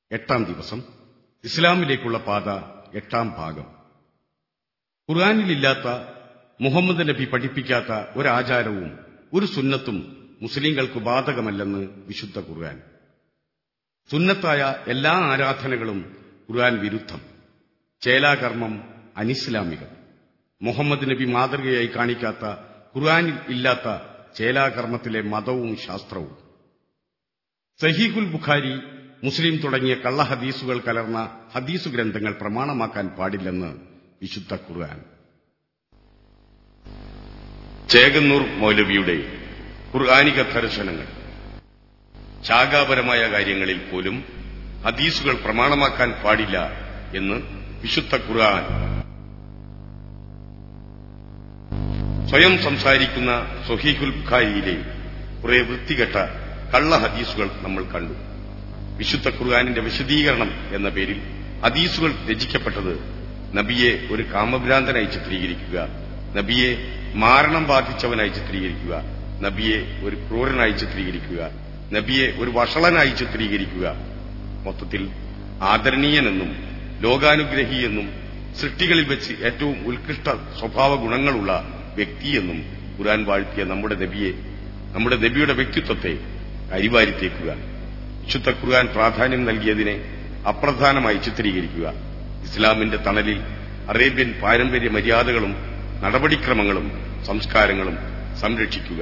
എട്ടാം ദിവസം ഇസ്ലാമിലേക്കുള്ള പാത എട്ടാം ഭാഗം ഖുർആാനിലില്ലാത്ത മുഹമ്മദ് നബി പഠിപ്പിക്കാത്ത ഒരാചാരവും ഒരു സുന്നത്തും മുസ്ലിങ്ങൾക്ക് ബാധകമല്ലെന്ന് വിശുദ്ധ ഖുർആൻ സുന്നത്തായ എല്ലാ ആരാധനകളും ഖുർആൻ വിരുദ്ധം ചേലാകർമ്മം അനിസ്ലാമികം മുഹമ്മദ് നബി മാതൃകയായി കാണിക്കാത്ത ഖുർആനിൽ ഇല്ലാത്ത ചേലാകർമ്മത്തിലെ മതവും ശാസ്ത്രവും സഹീഖുൽ ബുഖാരി മുസ്ലിം തുടങ്ങിയ കള്ള ഹദീസുകൾ കലർന്ന ഹദീസു ഗ്രന്ഥങ്ങൾ പ്രമാണമാക്കാൻ പാടില്ലെന്ന് വിശുദ്ധ ഖുർആൻ ചേകന്നൂർ മൗലവിയുടെ ഖുർആാനിക ദർശനങ്ങൾ ശാഖാപരമായ കാര്യങ്ങളിൽ പോലും ഹദീസുകൾ പ്രമാണമാക്കാൻ പാടില്ല എന്ന് വിശുദ്ധ ഖുർആൻ സ്വയം സംസാരിക്കുന്ന സൊഹീഖുൽ ബുഖാരിയിലെ കുറെ വൃത്തികെട്ട കള്ള ഹദീസുകൾ നമ്മൾ കണ്ടു വിശുദ്ധ ഖുർആാനിന്റെ വിശദീകരണം എന്ന പേരിൽ ഹദീസുകൾ രചിക്കപ്പെട്ടത് നബിയെ ഒരു കാമഭ്രാന്തനായി ചിത്രീകരിക്കുക നബിയെ മാരണം ബാധിച്ചവനായി ചിത്രീകരിക്കുക നബിയെ ഒരു ക്രൂരനായി ചിത്രീകരിക്കുക നബിയെ ഒരു വഷളനായി ചിത്രീകരിക്കുക മൊത്തത്തിൽ ആദരണീയനെന്നും ലോകാനുഗ്രഹിയെന്നും സൃഷ്ടികളിൽ വെച്ച് ഏറ്റവും ഉത്കൃഷ്ട സ്വഭാവ ഗുണങ്ങളുള്ള വ്യക്തിയെന്നും ഖുർആൻ വാഴ്ത്തിയ നമ്മുടെ നബിയെ നമ്മുടെ നബിയുടെ വ്യക്തിത്വത്തെ അരിവാരിത്തേക്കുക വിശുദ്ധ ഖുർആൻ പ്രാധാന്യം നൽകിയതിനെ അപ്രധാനമായി ചിത്രീകരിക്കുക ഇസ്ലാമിന്റെ തണലിൽ അറേബ്യൻ പാരമ്പര്യ മര്യാദകളും നടപടിക്രമങ്ങളും സംസ്കാരങ്ങളും സംരക്ഷിക്കുക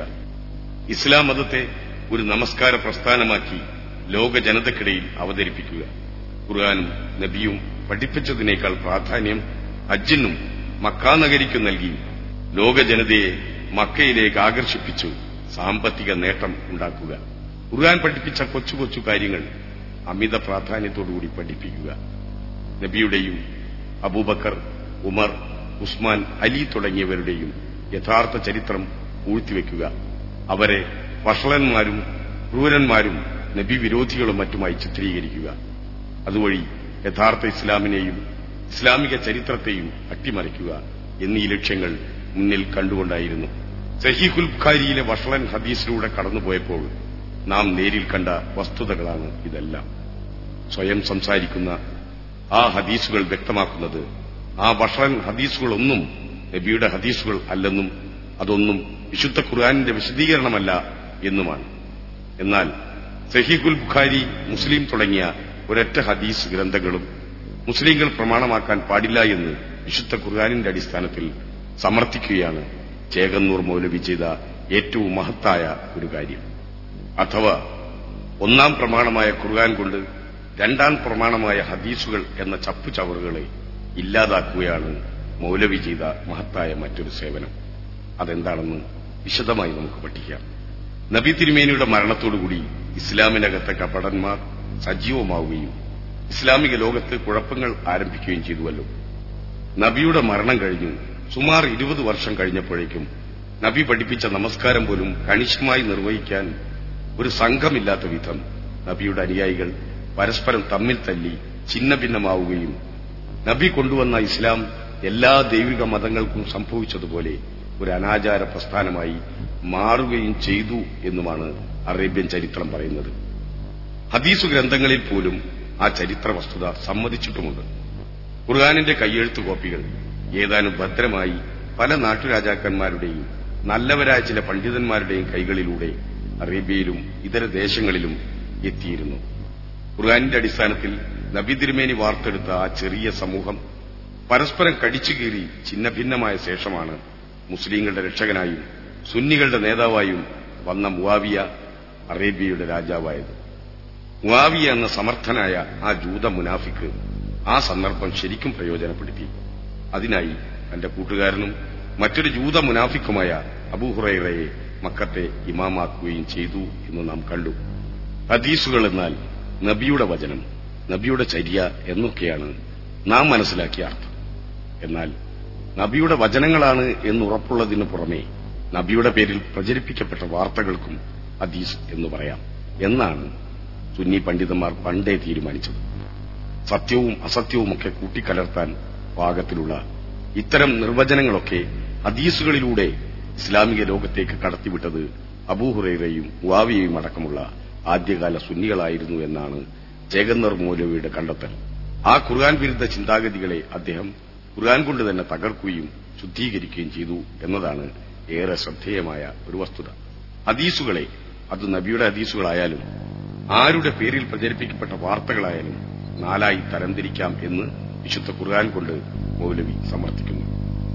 ഇസ്ലാം മതത്തെ ഒരു നമസ്കാര പ്രസ്ഥാനമാക്കി ലോക ജനതയ്ക്കിടയിൽ അവതരിപ്പിക്കുക ഖുർആാനും നബിയും പഠിപ്പിച്ചതിനേക്കാൾ പ്രാധാന്യം ഹജ്ജിനും മക്കാനഗരിക്കും നൽകി ലോക ജനതയെ മക്കയിലേക്ക് ആകർഷിപ്പിച്ചു സാമ്പത്തിക നേട്ടം ഉണ്ടാക്കുക ഖുർആൻ പഠിപ്പിച്ച കൊച്ചു കൊച്ചു കാര്യങ്ങൾ അമിത പ്രാധാന്യത്തോടുകൂടി പഠിപ്പിക്കുക നബിയുടെയും അബൂബക്കർ ഉമർ ഉസ്മാൻ അലി തുടങ്ങിയവരുടെയും യഥാർത്ഥ ചരിത്രം പൂഴ്ത്തിവെക്കുക അവരെ വഷളന്മാരും ക്രൂരന്മാരും നബി വിരോധികളും മറ്റുമായി ചിത്രീകരിക്കുക അതുവഴി യഥാർത്ഥ ഇസ്ലാമിനെയും ഇസ്ലാമിക ചരിത്രത്തെയും അട്ടിമറിക്കുക എന്നീ ലക്ഷ്യങ്ങൾ മുന്നിൽ കണ്ടുകൊണ്ടായിരുന്നു സഹീഖുൽ ബുഖാരിയിലെ വഷളൻ ഹദീസിലൂടെ കടന്നുപോയപ്പോൾ നാം നേരിൽ കണ്ട വസ്തുതകളാണ് ഇതെല്ലാം സ്വയം സംസാരിക്കുന്ന ആ ഹദീസുകൾ വ്യക്തമാക്കുന്നത് ആ വഷളൻ ഹദീസുകളൊന്നും നബിയുടെ ഹദീസുകൾ അല്ലെന്നും അതൊന്നും വിശുദ്ധ ഖുർആാനിന്റെ വിശദീകരണമല്ല എന്നുമാണ് എന്നാൽ സഹീഖുൽ ബുഖാരി മുസ്ലിം തുടങ്ങിയ ഒരൊറ്റ ഹദീസ് ഗ്രന്ഥങ്ങളും മുസ്ലിങ്ങൾ പ്രമാണമാക്കാൻ പാടില്ല എന്ന് വിശുദ്ധ ഖുർആാനിന്റെ അടിസ്ഥാനത്തിൽ സമർത്ഥിക്കുകയാണ് ചേകന്നൂർ മൗലവി ചെയ്ത ഏറ്റവും മഹത്തായ ഒരു കാര്യം അഥവാ ഒന്നാം പ്രമാണമായ ഖുർആൻ കൊണ്ട് രണ്ടാം പ്രമാണമായ ഹദീസുകൾ എന്ന ചപ്പുചവറുകളെ ഇല്ലാതാക്കുകയാണ് മൗലവി ചെയ്ത മഹത്തായ മറ്റൊരു സേവനം അതെന്താണെന്ന് വിശദമായി നമുക്ക് പഠിക്കാം നബി തിരുമേനിയുടെ മരണത്തോടുകൂടി ഇസ്ലാമിനകത്തെ കപടന്മാർ സജീവമാവുകയും ഇസ്ലാമിക ലോകത്ത് കുഴപ്പങ്ങൾ ആരംഭിക്കുകയും ചെയ്തുവല്ലോ നബിയുടെ മരണം കഴിഞ്ഞു സുമാർ ഇരുപത് വർഷം കഴിഞ്ഞപ്പോഴേക്കും നബി പഠിപ്പിച്ച നമസ്കാരം പോലും കണിശമായി നിർവഹിക്കാൻ ഒരു സംഘമില്ലാത്ത വിധം നബിയുടെ അനുയായികൾ പരസ്പരം തമ്മിൽ തല്ലി ഛിന്ന ഭിന്നമാവുകയും നബി കൊണ്ടുവന്ന ഇസ്ലാം എല്ലാ ദൈവിക മതങ്ങൾക്കും സംഭവിച്ചതുപോലെ ഒരു അനാചാര പ്രസ്ഥാനമായി മാറുകയും ചെയ്തു എന്നുമാണ് അറേബ്യൻ ചരിത്രം പറയുന്നത് ഹദീസു ഗ്രന്ഥങ്ങളിൽ പോലും ആ ചരിത്ര വസ്തുത സമ്മതിച്ചിട്ടുമുണ്ട് ഖുർആാനിന്റെ കയ്യെഴുത്തു കോപ്പികൾ ഏതാനും ഭദ്രമായി പല നാട്ടുരാജാക്കന്മാരുടെയും നല്ലവരായ ചില പണ്ഡിതന്മാരുടെയും കൈകളിലൂടെ അറേബ്യയിലും ഇതര ദേശങ്ങളിലും എത്തിയിരുന്നു ഖുർആാനിന്റെ അടിസ്ഥാനത്തിൽ നബി തിരുമേനി വാർത്തെടുത്ത ആ ചെറിയ സമൂഹം പരസ്പരം കടിച്ചുകീറി ഛിന്നഭിന്നമായ ശേഷമാണ് മുസ്ലിങ്ങളുടെ രക്ഷകനായും സുന്നികളുടെ നേതാവായും വന്ന മുവാവിയ അറേബ്യയുടെ രാജാവായത് മുവാവിയ എന്ന സമർത്ഥനായ ആ ജൂത മുനാഫിക്ക് ആ സന്ദർഭം ശരിക്കും പ്രയോജനപ്പെടുത്തി അതിനായി തന്റെ കൂട്ടുകാരനും മറ്റൊരു ജൂത മുനാഫിക്കുമായ അബൂഹുറൈറയെ മക്കത്തെ ഇമാമാക്കുകയും ചെയ്തു എന്ന് നാം കണ്ടു ഹദീസുകൾ എന്നാൽ നബിയുടെ വചനം നബിയുടെ ചര്യ എന്നൊക്കെയാണ് നാം മനസ്സിലാക്കിയ അർത്ഥം എന്നാൽ നബിയുടെ വചനങ്ങളാണ് എന്നുറപ്പുള്ളതിനു പുറമെ നബിയുടെ പേരിൽ പ്രചരിപ്പിക്കപ്പെട്ട വാർത്തകൾക്കും ഹദീസ് എന്ന് പറയാം എന്നാണ് സുന്നി പണ്ഡിതന്മാർ പണ്ടേ തീരുമാനിച്ചത് സത്യവും അസത്യവുമൊക്കെ കൂട്ടിക്കലർത്താൻ പാകത്തിലുള്ള ഇത്തരം നിർവചനങ്ങളൊക്കെ ഹദീസുകളിലൂടെ ഇസ്ലാമിക ലോകത്തേക്ക് കടത്തിവിട്ടത് അബൂഹുറൈറയും വാവിയയും അടക്കമുള്ള ആദ്യകാല സുന്നികളായിരുന്നു എന്നാണ് ചേകന്നർ മൗലവിയുടെ കണ്ടെത്തൽ ആ ഖുർആൻ വിരുദ്ധ ചിന്താഗതികളെ അദ്ദേഹം ഖുർആൻ കൊണ്ട് തന്നെ തകർക്കുകയും ശുദ്ധീകരിക്കുകയും ചെയ്തു എന്നതാണ് ഏറെ ശ്രദ്ധേയമായ ഒരു വസ്തുത ഹദീസുകളെ അത് നബിയുടെ ഹദീസുകളായാലും ആരുടെ പേരിൽ പ്രചരിപ്പിക്കപ്പെട്ട വാർത്തകളായാലും നാലായി തരംതിരിക്കാം എന്ന് വിശുദ്ധ ഖുർആൻ കൊണ്ട് മൗലവി സമർത്ഥിക്കുന്നു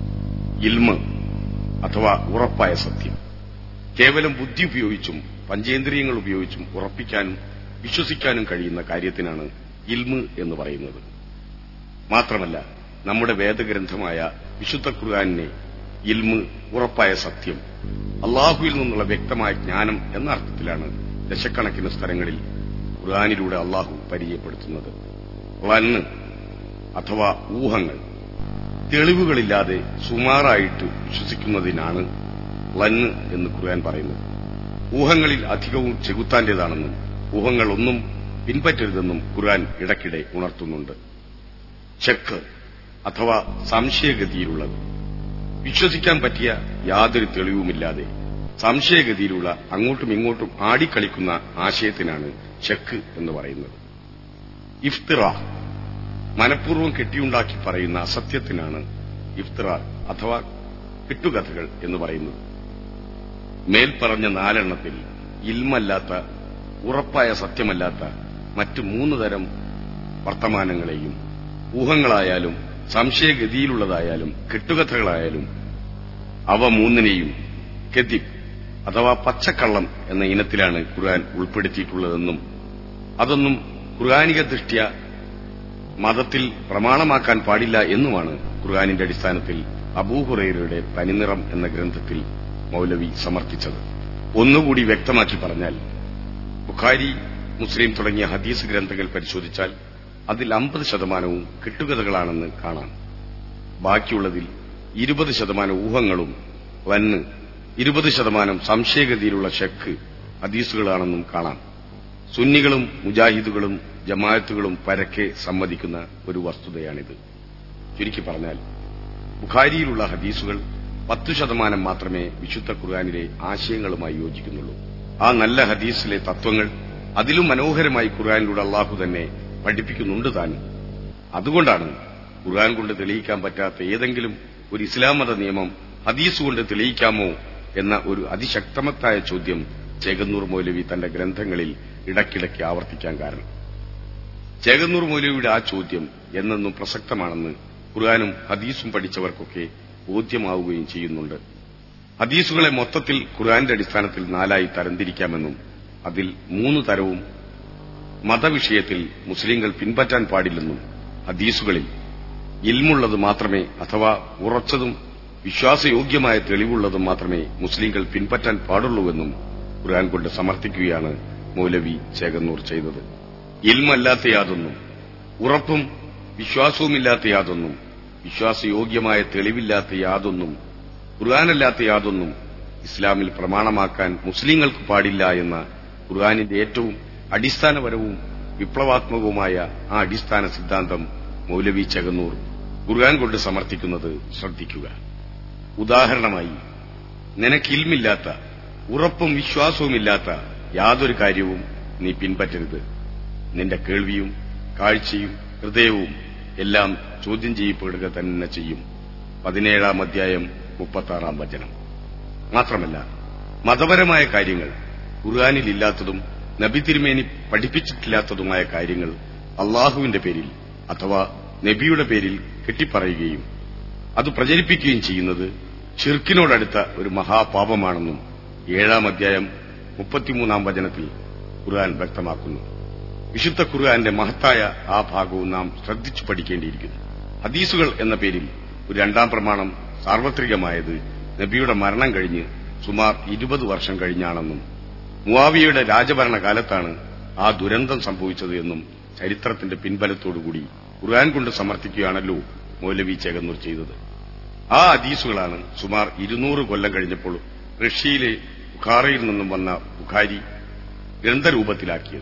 ഇൽമ് അഥവാ ഉറപ്പായ സത്യം കേവലം ബുദ്ധി ഉപയോഗിച്ചും പഞ്ചേന്ദ്രിയങ്ങൾ ഉപയോഗിച്ചും ഉറപ്പിക്കാനും വിശ്വസിക്കാനും കഴിയുന്ന കാര്യത്തിനാണ് ഇൽമ് എന്ന് പറയുന്നത് മാത്രമല്ല നമ്മുടെ വേദഗ്രന്ഥമായ വിശുദ്ധ ഖുർആാനിനെ ഇൽമ് ഉറപ്പായ സത്യം അള്ളാഹുവിൽ നിന്നുള്ള വ്യക്തമായ ജ്ഞാനം എന്ന അർത്ഥത്തിലാണ് ദശക്കണക്കിന് സ്ഥലങ്ങളിൽ ഖുർആാനിലൂടെ അള്ളാഹു പരിചയപ്പെടുത്തുന്നത് വന്ന് അഥവാ ഊഹങ്ങൾ തെളിവുകളില്ലാതെ സുമാറായിട്ട് വിശ്വസിക്കുന്നതിനാണ് ലന്ന് എന്ന് ഖുർആൻ പറയുന്നത് ഊഹങ്ങളിൽ അധികവും ചെകുത്താന്റേതാണെന്നും ഊഹങ്ങളൊന്നും പിൻപറ്റരുതെന്നും ഖുർആൻ ഇടയ്ക്കിടെ ഉണർത്തുന്നുണ്ട് ചെക്ക് അഥവാ സംശയഗതിയിലുള്ളത് വിശ്വസിക്കാൻ പറ്റിയ യാതൊരു തെളിവുമില്ലാതെ സംശയഗതിയിലുള്ള അങ്ങോട്ടും ഇങ്ങോട്ടും ആടിക്കളിക്കുന്ന ആശയത്തിനാണ് ചെക്ക് എന്ന് പറയുന്നത് ഇഫ്തിറ മനഃപൂർവ്വം കെട്ടിയുണ്ടാക്കി പറയുന്ന അസത്യത്തിനാണ് ഇഫ്തിറ അഥവാ കെട്ടുകഥകൾ എന്ന് പറയുന്നത് മേൽപ്പറഞ്ഞ നാലെണ്ണത്തിൽ ഇൽമല്ലാത്ത ഉറപ്പായ സത്യമല്ലാത്ത മറ്റ് മൂന്ന് തരം വർത്തമാനങ്ങളെയും ഊഹങ്ങളായാലും സംശയഗതിയിലുള്ളതായാലും കെട്ടുകഥകളായാലും അവ മൂന്നിനെയും കെദിബ് അഥവാ പച്ചക്കള്ളം എന്ന ഇനത്തിലാണ് ഖുർആൻ ഉൾപ്പെടുത്തിയിട്ടുള്ളതെന്നും അതൊന്നും ഖുർആാനിക ദൃഷ്ട്യ മതത്തിൽ പ്രമാണമാക്കാൻ പാടില്ല എന്നുമാണ് ഖുർആാനിന്റെ അടിസ്ഥാനത്തിൽ അബൂഹുറൈറയുടെ തനിനിറം എന്ന ഗ്രന്ഥത്തിൽ മൗലവി സമർത്ഥിച്ചത് ഒന്നുകൂടി വ്യക്തമാക്കി പറഞ്ഞാൽ ബുഖാരി മുസ്ലിം തുടങ്ങിയ ഹദീസ് ഗ്രന്ഥങ്ങൾ പരിശോധിച്ചാൽ അതിൽ അമ്പത് ശതമാനവും കെട്ടുകഥകളാണെന്ന് കാണാം ബാക്കിയുള്ളതിൽ ഇരുപത് ശതമാനം ഊഹങ്ങളും വന്ന് ഇരുപത് ശതമാനം സംശയഗതിയിലുള്ള ഷെക്ക് ഹദീസുകളാണെന്നും കാണാം സുന്നികളും മുജാഹിദുകളും ജമാഅത്തുകളും പരക്കെ സമ്മതിക്കുന്ന ഒരു വസ്തുതയാണിത് ചുരുക്കി പറഞ്ഞാൽ ബുഖാരിയിലുള്ള ഹദീസുകൾ പത്തു ശതമാനം മാത്രമേ വിശുദ്ധ ഖുർആാനിലെ ആശയങ്ങളുമായി യോജിക്കുന്നുള്ളൂ ആ നല്ല ഹദീസിലെ തത്വങ്ങൾ അതിലും മനോഹരമായി ഖുർആാനിലൂടെ അള്ളാഹു തന്നെ പഠിപ്പിക്കുന്നുണ്ട് താനും അതുകൊണ്ടാണ് ഖുർആൻ കൊണ്ട് തെളിയിക്കാൻ പറ്റാത്ത ഏതെങ്കിലും ഒരു ഇസ്ലാം മത നിയമം ഹദീസ് കൊണ്ട് തെളിയിക്കാമോ എന്ന ഒരു അതിശക്തമത്തായ ചോദ്യം ചേകന്നൂർ മൗലവി തന്റെ ഗ്രന്ഥങ്ങളിൽ ഇടയ്ക്കിടയ്ക്ക് ആവർത്തിക്കാൻ കാരണം ചേകന്നൂർ മൗലവിയുടെ ആ ചോദ്യം എന്നെന്നും പ്രസക്തമാണെന്ന് ഖുർആാനും ഹദീസും പഠിച്ചവർക്കൊക്കെ ബോധ്യമാവുകയും ചെയ്യുന്നുണ്ട് ഹദീസുകളെ മൊത്തത്തിൽ ഖുർആന്റെ അടിസ്ഥാനത്തിൽ നാലായി തരംതിരിക്കാമെന്നും അതിൽ മൂന്ന് തരവും മതവിഷയത്തിൽ മുസ്ലിങ്ങൾ പിൻപറ്റാൻ പാടില്ലെന്നും ഹദീസുകളിൽ ഇൽമുള്ളത് മാത്രമേ അഥവാ ഉറച്ചതും വിശ്വാസയോഗ്യമായ തെളിവുള്ളതും മാത്രമേ മുസ്ലിങ്ങൾ പിൻപറ്റാൻ പാടുള്ളൂവെന്നും ഖുർആൻ കൊണ്ട് സമർത്ഥിക്കുകയാണ് മൗലവി ചേകന്നൂർ ചെയ്തത് ഇൽമല്ലാത്ത യാതൊന്നും ഉറപ്പും വിശ്വാസവുമില്ലാത്ത യാതൊന്നും വിശ്വാസയോഗ്യമായ തെളിവില്ലാത്ത യാതൊന്നും ഖുർആാനല്ലാത്ത യാതൊന്നും ഇസ്ലാമിൽ പ്രമാണമാക്കാൻ മുസ്ലിങ്ങൾക്ക് പാടില്ല എന്ന ഖുർആാനിന്റെ ഏറ്റവും അടിസ്ഥാനപരവും വിപ്ലവാത്മകവുമായ ആ അടിസ്ഥാന സിദ്ധാന്തം മൗലവി ചകന്നൂർ ഖുർആൻ കൊണ്ട് സമർത്ഥിക്കുന്നത് ശ്രദ്ധിക്കുക ഉദാഹരണമായി നിനക്കിൽമില്ലാത്ത ഉറപ്പും വിശ്വാസവുമില്ലാത്ത യാതൊരു കാര്യവും നീ പിൻപറ്റരുത് നിന്റെ കേൾവിയും കാഴ്ചയും ഹൃദയവും എല്ലാം ചോദ്യം ചെയ്യപ്പെടുക തന്നെ ചെയ്യും പതിനേഴാം അധ്യായം മുപ്പത്താറാം വചനം മാത്രമല്ല മതപരമായ കാര്യങ്ങൾ ഖുർആാനിൽ ഇല്ലാത്തതും നബി തിരുമേനി പഠിപ്പിച്ചിട്ടില്ലാത്തതുമായ കാര്യങ്ങൾ അള്ളാഹുവിന്റെ പേരിൽ അഥവാ നബിയുടെ പേരിൽ കെട്ടിപ്പറയുകയും അത് പ്രചരിപ്പിക്കുകയും ചെയ്യുന്നത് ഷിർക്കിനോടടുത്ത ഒരു മഹാപാപമാണെന്നും ഏഴാം അധ്യായം മുപ്പത്തിമൂന്നാം വചനത്തിൽ ഖുർആൻ വ്യക്തമാക്കുന്നു വിശുദ്ധ ഖുർആന്റെ മഹത്തായ ആ ഭാഗവും നാം ശ്രദ്ധിച്ചു പഠിക്കേണ്ടിയിരിക്കുന്നു ഹദീസുകൾ എന്ന പേരിൽ ഒരു രണ്ടാം പ്രമാണം സാർവത്രികമായത് നബിയുടെ മരണം കഴിഞ്ഞ് സുമാർ ഇരുപത് വർഷം കഴിഞ്ഞാണെന്നും മുവാവിയയുടെ രാജഭരണകാലത്താണ് ആ ദുരന്തം സംഭവിച്ചത് എന്നും ചരിത്രത്തിന്റെ പിൻബലത്തോടുകൂടി ഖുർആൻ കൊണ്ട് സമർത്ഥിക്കുകയാണല്ലോ മൗലവി ചേകന്നൂർ ചെയ്തത് ആ ഹദീസുകളാണ് സുമാർ ഇരുന്നൂറ് കൊല്ലം കഴിഞ്ഞപ്പോൾ റഷ്യയിലെ ബുഖാറയിൽ നിന്നും വന്ന ബുഖാരി ഗ്രന്ഥരൂപത്തിലാക്കിയത്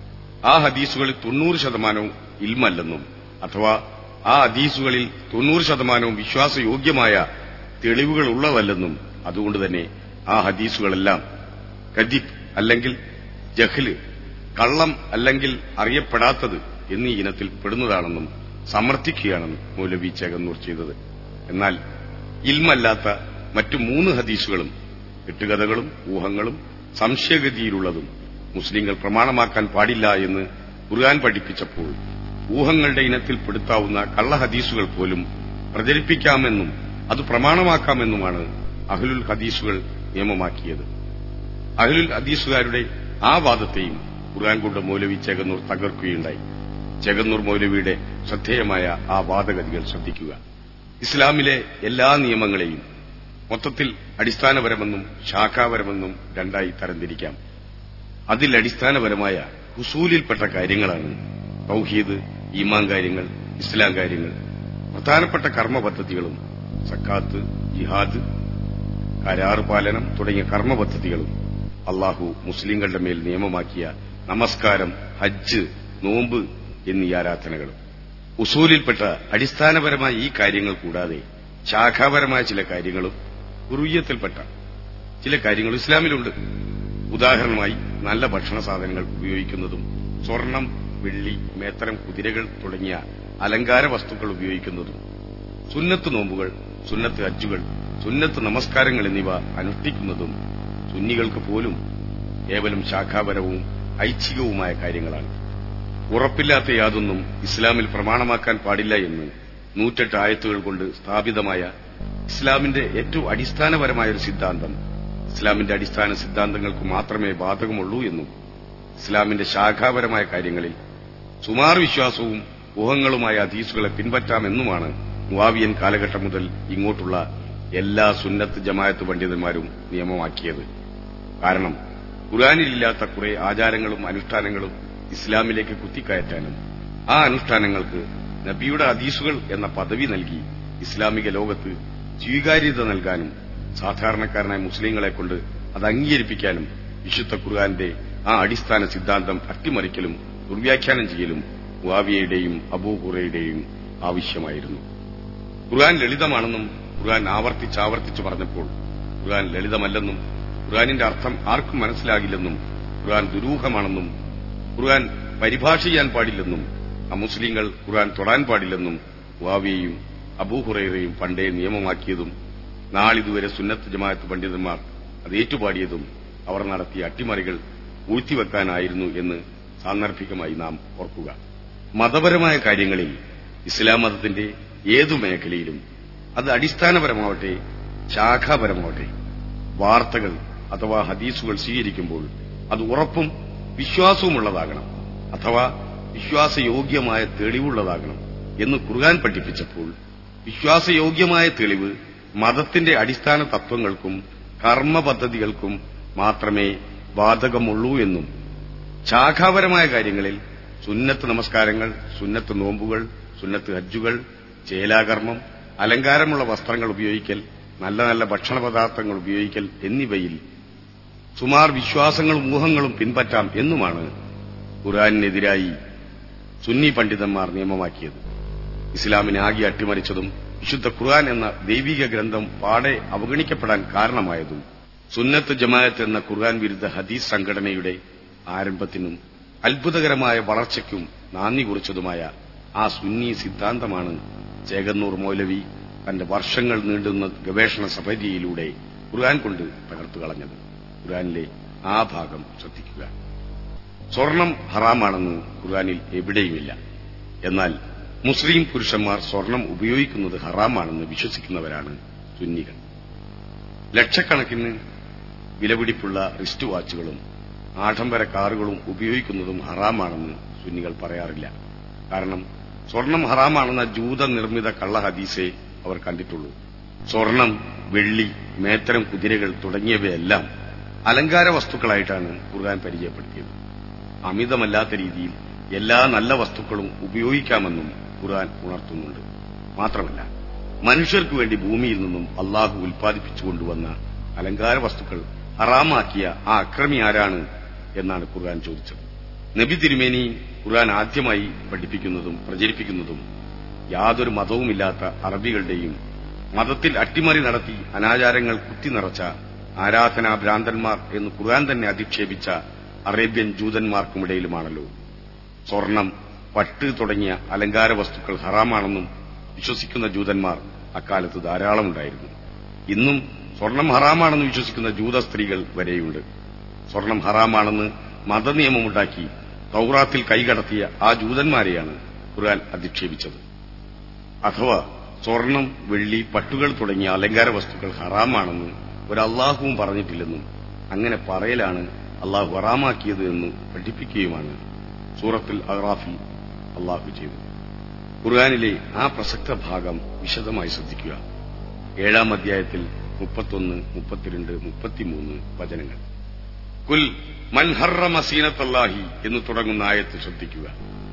ആ ഹദീസുകളിൽ തൊണ്ണൂറ് ശതമാനവും ഇൽമല്ലെന്നും അഥവാ ആ ഹദീസുകളിൽ തൊണ്ണൂറ് ശതമാനവും വിശ്വാസയോഗ്യമായ തെളിവുകൾ ഉള്ളതല്ലെന്നും അതുകൊണ്ട് തന്നെ ആ ഹദീസുകളെല്ലാം കദിബ് അല്ലെങ്കിൽ ജഹ്ല് കള്ളം അല്ലെങ്കിൽ അറിയപ്പെടാത്തത് എന്നീ ഇനത്തിൽ പെടുന്നതാണെന്നും സമർത്ഥിക്കുകയാണ് മൗലവി ചേകന്നൂർ ചെയ്തത് എന്നാൽ ഇൽമല്ലാത്ത മറ്റു മൂന്ന് ഹദീസുകളും കെട്ടുകഥകളും ഊഹങ്ങളും സംശയഗതിയിലുള്ളതും മുസ്ലിങ്ങൾ പ്രമാണമാക്കാൻ പാടില്ല എന്ന് ഖുർആൻ പഠിപ്പിച്ചപ്പോൾ ഊഹങ്ങളുടെ ഇനത്തിൽ പെടുത്താവുന്ന കള്ള ഹദീസുകൾ പോലും പ്രചരിപ്പിക്കാമെന്നും അത് പ്രമാണമാക്കാമെന്നുമാണ് അഹ്ലുൽ ഹദീസുകൾ നിയമമാക്കിയത് അഹ്ലുൽ ഹദീസുകാരുടെ ആ വാദത്തെയും ഖുർആൻ കൊണ്ട് മൗലവി ചേകന്നൂർ തകർക്കുകയുണ്ടായി ചേകന്നൂർ മൗലവിയുടെ ശ്രദ്ധേയമായ ആ വാദഗതികൾ ശ്രദ്ധിക്കുക ഇസ്ലാമിലെ എല്ലാ നിയമങ്ങളെയും മൊത്തത്തിൽ അടിസ്ഥാനപരമെന്നും ശാഖാപരമെന്നും രണ്ടായി തരംതിരിക്കാം അതിൽ അടിസ്ഥാനപരമായ ഹുസൂലിൽപ്പെട്ട കാര്യങ്ങളാണ് തൗഹീദ് ഈമാൻ കാര്യങ്ങൾ ഇസ്ലാം കാര്യങ്ങൾ പ്രധാനപ്പെട്ട കർമ്മ പദ്ധതികളും സക്കാത്ത് ജിഹാദ് കരാറ് പാലനം തുടങ്ങിയ കർമ്മ പദ്ധതികളും അള്ളാഹു മുസ്ലിങ്ങളുടെ മേൽ നിയമമാക്കിയ നമസ്കാരം ഹജ്ജ് നോമ്പ് എന്നീ ആരാധനകളും ഉസൂലിൽപ്പെട്ട അടിസ്ഥാനപരമായ ഈ കാര്യങ്ങൾ കൂടാതെ ശാഖാപരമായ ചില കാര്യങ്ങളും കുറുയ്യത്തിൽപ്പെട്ട ചില കാര്യങ്ങൾ ഇസ്ലാമിലുണ്ട് ഉദാഹരണമായി നല്ല ഭക്ഷണ സാധനങ്ങൾ ഉപയോഗിക്കുന്നതും സ്വർണം വെള്ളി മേത്തരം കുതിരകൾ തുടങ്ങിയ അലങ്കാര വസ്തുക്കൾ ഉപയോഗിക്കുന്നതും സുന്നത്ത് നോമ്പുകൾ സുന്നത്ത് ഹജ്ജുകൾ സുന്നത്ത് നമസ്കാരങ്ങൾ എന്നിവ അനുഷ്ഠിക്കുന്നതും സുന്നികൾക്ക് പോലും കേവലം ശാഖാപരവും ഐച്ഛികവുമായ കാര്യങ്ങളാണ് ഉറപ്പില്ലാത്ത യാതൊന്നും ഇസ്ലാമിൽ പ്രമാണമാക്കാൻ പാടില്ല എന്ന് നൂറ്റെട്ട് ആയത്തുകൾ കൊണ്ട് സ്ഥാപിതമായ ഇസ്ലാമിന്റെ ഏറ്റവും അടിസ്ഥാനപരമായ ഒരു സിദ്ധാന്തം ഇസ്ലാമിന്റെ അടിസ്ഥാന സിദ്ധാന്തങ്ങൾക്ക് മാത്രമേ ബാധകമുള്ളൂ എന്നും ഇസ്ലാമിന്റെ ശാഖാപരമായ കാര്യങ്ങളിൽ സുമാർ വിശ്വാസവും ഊഹങ്ങളുമായ ഹദീസുകളെ പിൻപറ്റാമെന്നുമാണ് മുവാവിയൻ കാലഘട്ടം മുതൽ ഇങ്ങോട്ടുള്ള എല്ലാ സുന്നത്ത് ജമായത്ത് പണ്ഡിതന്മാരും നിയമമാക്കിയത് കാരണം ഖുറാനിലില്ലാത്ത കുറെ ആചാരങ്ങളും അനുഷ്ഠാനങ്ങളും ഇസ്ലാമിലേക്ക് കുത്തിക്കയറ്റാനും ആ അനുഷ്ഠാനങ്ങൾക്ക് നബിയുടെ ഹദീസുകൾ എന്ന പദവി നൽകി ഇസ്ലാമിക ലോകത്ത് സ്വീകാര്യത നൽകാനും സാധാരണക്കാരനായ മുസ്ലിങ്ങളെ കൊണ്ട് അത് അംഗീകരിപ്പിക്കാനും വിശുദ്ധ ഖുർആന്റെ ആ അടിസ്ഥാന സിദ്ധാന്തം അട്ടിമറിക്കലും ദുർവ്യാഖ്യാനം ചെയ്യലും മുവാവിയയുടെയും അബൂഹുറയുടെയും ആവശ്യമായിരുന്നു ഖുർആൻ ലളിതമാണെന്നും ഖുർആൻ ആവർത്തിച്ചാവർത്തിച്ച് പറഞ്ഞപ്പോൾ ഖുർആൻ ലളിതമല്ലെന്നും ഖുർആനിന്റെ അർത്ഥം ആർക്കും മനസ്സിലാകില്ലെന്നും ഖുർആൻ ദുരൂഹമാണെന്നും ഖുർആൻ പരിഭാഷ ചെയ്യാൻ പാടില്ലെന്നും അമുസ്ലിങ്ങൾ ഖുർആൻ തൊടാൻ പാടില്ലെന്നും വാവിയെയും അബൂഹുറയും പണ്ടേ നിയമമാക്കിയതും നാളിതുവരെ സുന്നത്ത് ജമാഅത്ത് പണ്ഡിതന്മാർ അത് ഏറ്റുപാടിയതും അവർ നടത്തിയ അട്ടിമറികൾ ഊഴ്ത്തിവെക്കാനായിരുന്നു എന്ന് സാന്ദർഭികമായി നാം ഓർക്കുക മതപരമായ കാര്യങ്ങളിൽ ഇസ്ലാം മതത്തിന്റെ ഏതു മേഖലയിലും അത് അടിസ്ഥാനപരമാവട്ടെ ശാഖാപരമാവട്ടെ വാർത്തകൾ അഥവാ ഹദീസുകൾ സ്വീകരിക്കുമ്പോൾ അത് ഉറപ്പും വിശ്വാസവുമുള്ളതാകണം അഥവാ വിശ്വാസയോഗ്യമായ തെളിവുള്ളതാകണം എന്ന് ഖുർആൻ പഠിപ്പിച്ചപ്പോൾ വിശ്വാസയോഗ്യമായ തെളിവ് മതത്തിന്റെ അടിസ്ഥാന തത്വങ്ങൾക്കും കർമ്മ പദ്ധതികൾക്കും മാത്രമേ ബാധകമുള്ളൂ എന്നും ശാഖാപരമായ കാര്യങ്ങളിൽ സുന്നത്ത് നമസ്കാരങ്ങൾ സുന്നത്ത് നോമ്പുകൾ സുന്നത്ത് ഹജ്ജുകൾ ചേലാകർമ്മം അലങ്കാരമുള്ള വസ്ത്രങ്ങൾ ഉപയോഗിക്കൽ നല്ല നല്ല ഭക്ഷണ പദാർത്ഥങ്ങൾ ഉപയോഗിക്കൽ എന്നിവയിൽ സുമാർ വിശ്വാസങ്ങളും ഊഹങ്ങളും പിൻപറ്റാം എന്നുമാണ് ഖുറാനെതിരായി സുന്നി പണ്ഡിതന്മാർ നിയമമാക്കിയത് ഇസ്ലാമിനെ ആകെ അട്ടിമറിച്ചതും വിശുദ്ധ ഖുർആൻ എന്ന ദൈവിക ഗ്രന്ഥം പാടെ അവഗണിക്കപ്പെടാൻ കാരണമായതും സുന്നത്ത് ജമാഅത്ത് എന്ന ഖുർആൻ വിരുദ്ധ ഹദീസ് സംഘടനയുടെ ആരംഭത്തിനും അത്ഭുതകരമായ വളർച്ചയ്ക്കും നാന്ദി കുറിച്ചതുമായ ആ സുന്നി സിദ്ധാന്തമാണ് ചേകന്നൂർ മൗലവി തന്റെ വർഷങ്ങൾ നീണ്ടുന്ന ഗവേഷണ സഭതിയിലൂടെ ഖുർആൻ കൊണ്ട് തകർത്തു കളഞ്ഞത് ഖുർആനിലെ ആ ഭാഗം ശ്രദ്ധിക്കുക സ്വർണം ഹറാമാണെന്ന് ഖുർആനിൽ എവിടെയുമില്ല എന്നാൽ മുസ്ലിം പുരുഷന്മാർ സ്വർണം ഉപയോഗിക്കുന്നത് ഹറാമാണെന്ന് വിശ്വസിക്കുന്നവരാണ് സുന്നികൾ ലക്ഷക്കണക്കിന് വിലപിടിപ്പുള്ള റിസ്റ്റ് വാച്ചുകളും ആഡംബര കാറുകളും ഉപയോഗിക്കുന്നതും ഹറാമാണെന്ന് സുന്നികൾ പറയാറില്ല കാരണം സ്വർണം ഹറാമാണെന്ന ജൂത നിർമ്മിത കള്ള ഹദീസേ അവർ കണ്ടിട്ടുള്ളൂ സ്വർണം വെള്ളി മേത്തരം കുതിരകൾ തുടങ്ങിയവയെല്ലാം അലങ്കാര വസ്തുക്കളായിട്ടാണ് ഖുർആൻ പരിചയപ്പെടുത്തിയത് അമിതമല്ലാത്ത രീതിയിൽ എല്ലാ നല്ല വസ്തുക്കളും ഉപയോഗിക്കാമെന്നും ഖുർആൻ ഉണർത്തുന്നുണ്ട് മാത്രമല്ല മനുഷ്യർക്ക് വേണ്ടി ഭൂമിയിൽ നിന്നും അള്ളാഹു ഉൽപ്പാദിപ്പിച്ചുകൊണ്ടുവന്ന അലങ്കാര വസ്തുക്കൾ ഹറാമാക്കിയ ആ അക്രമി ആരാണ് എന്നാണ് ഖുർആൻ ചോദിച്ചത് നബി തിരുമേനി ഖുർആൻ ആദ്യമായി പഠിപ്പിക്കുന്നതും പ്രചരിപ്പിക്കുന്നതും യാതൊരു മതവുമില്ലാത്ത അറബികളുടെയും മതത്തിൽ അട്ടിമറി നടത്തി അനാചാരങ്ങൾ കുത്തിനിറച്ച ആരാധനാ ഭ്രാന്തന്മാർ എന്ന് ഖുർആൻ തന്നെ അധിക്ഷേപിച്ച അറേബ്യൻ ജൂതന്മാർക്കുമിടയിലുമാണല്ലോ സ്വർണം പട്ട് തുടങ്ങിയ അലങ്കാര വസ്തുക്കൾ ഹറാമാണെന്നും വിശ്വസിക്കുന്ന ജൂതന്മാർ അക്കാലത്ത് ധാരാളമുണ്ടായിരുന്നു ഇന്നും സ്വർണം ഹറാമാണെന്ന് വിശ്വസിക്കുന്ന ജൂത സ്ത്രീകൾ വരെയുണ്ട് സ്വർണം ഹറാമാണെന്ന് മതനിയമമുണ്ടാക്കി തൗറാത്തിൽ കൈകടത്തിയ ആ ജൂതന്മാരെയാണ് ഖുർആൻ അധിക്ഷേപിച്ചത് അഥവാ സ്വർണം വെള്ളി പട്ടുകൾ തുടങ്ങിയ അലങ്കാര വസ്തുക്കൾ ഹറാമാണെന്ന് ഒരു അള്ളാഹുവും പറഞ്ഞിട്ടില്ലെന്നും അങ്ങനെ പറയലാണ് അള്ളാഹു ഹറാമാക്കിയത് എന്ന് പഠിപ്പിക്കുകയുമാണ് സൂറത്തുൽ അഹ്റാഫിൽ അള്ളാഹു ചെയ്തു ഖുർആാനിലെ ആ പ്രസക്ത ഭാഗം വിശദമായി ശ്രദ്ധിക്കുക ഏഴാം അധ്യായത്തിൽ മുപ്പത്തൊന്ന് മുപ്പത്തിരണ്ട് മുപ്പത്തിമൂന്ന് വചനങ്ങൾ കുൽ മൻ ഹറമ സീനത്തല്ലാഹി എന്ന് തുടങ്ങുന്ന ആയത്ത് ശ്രദ്ധിക്കുക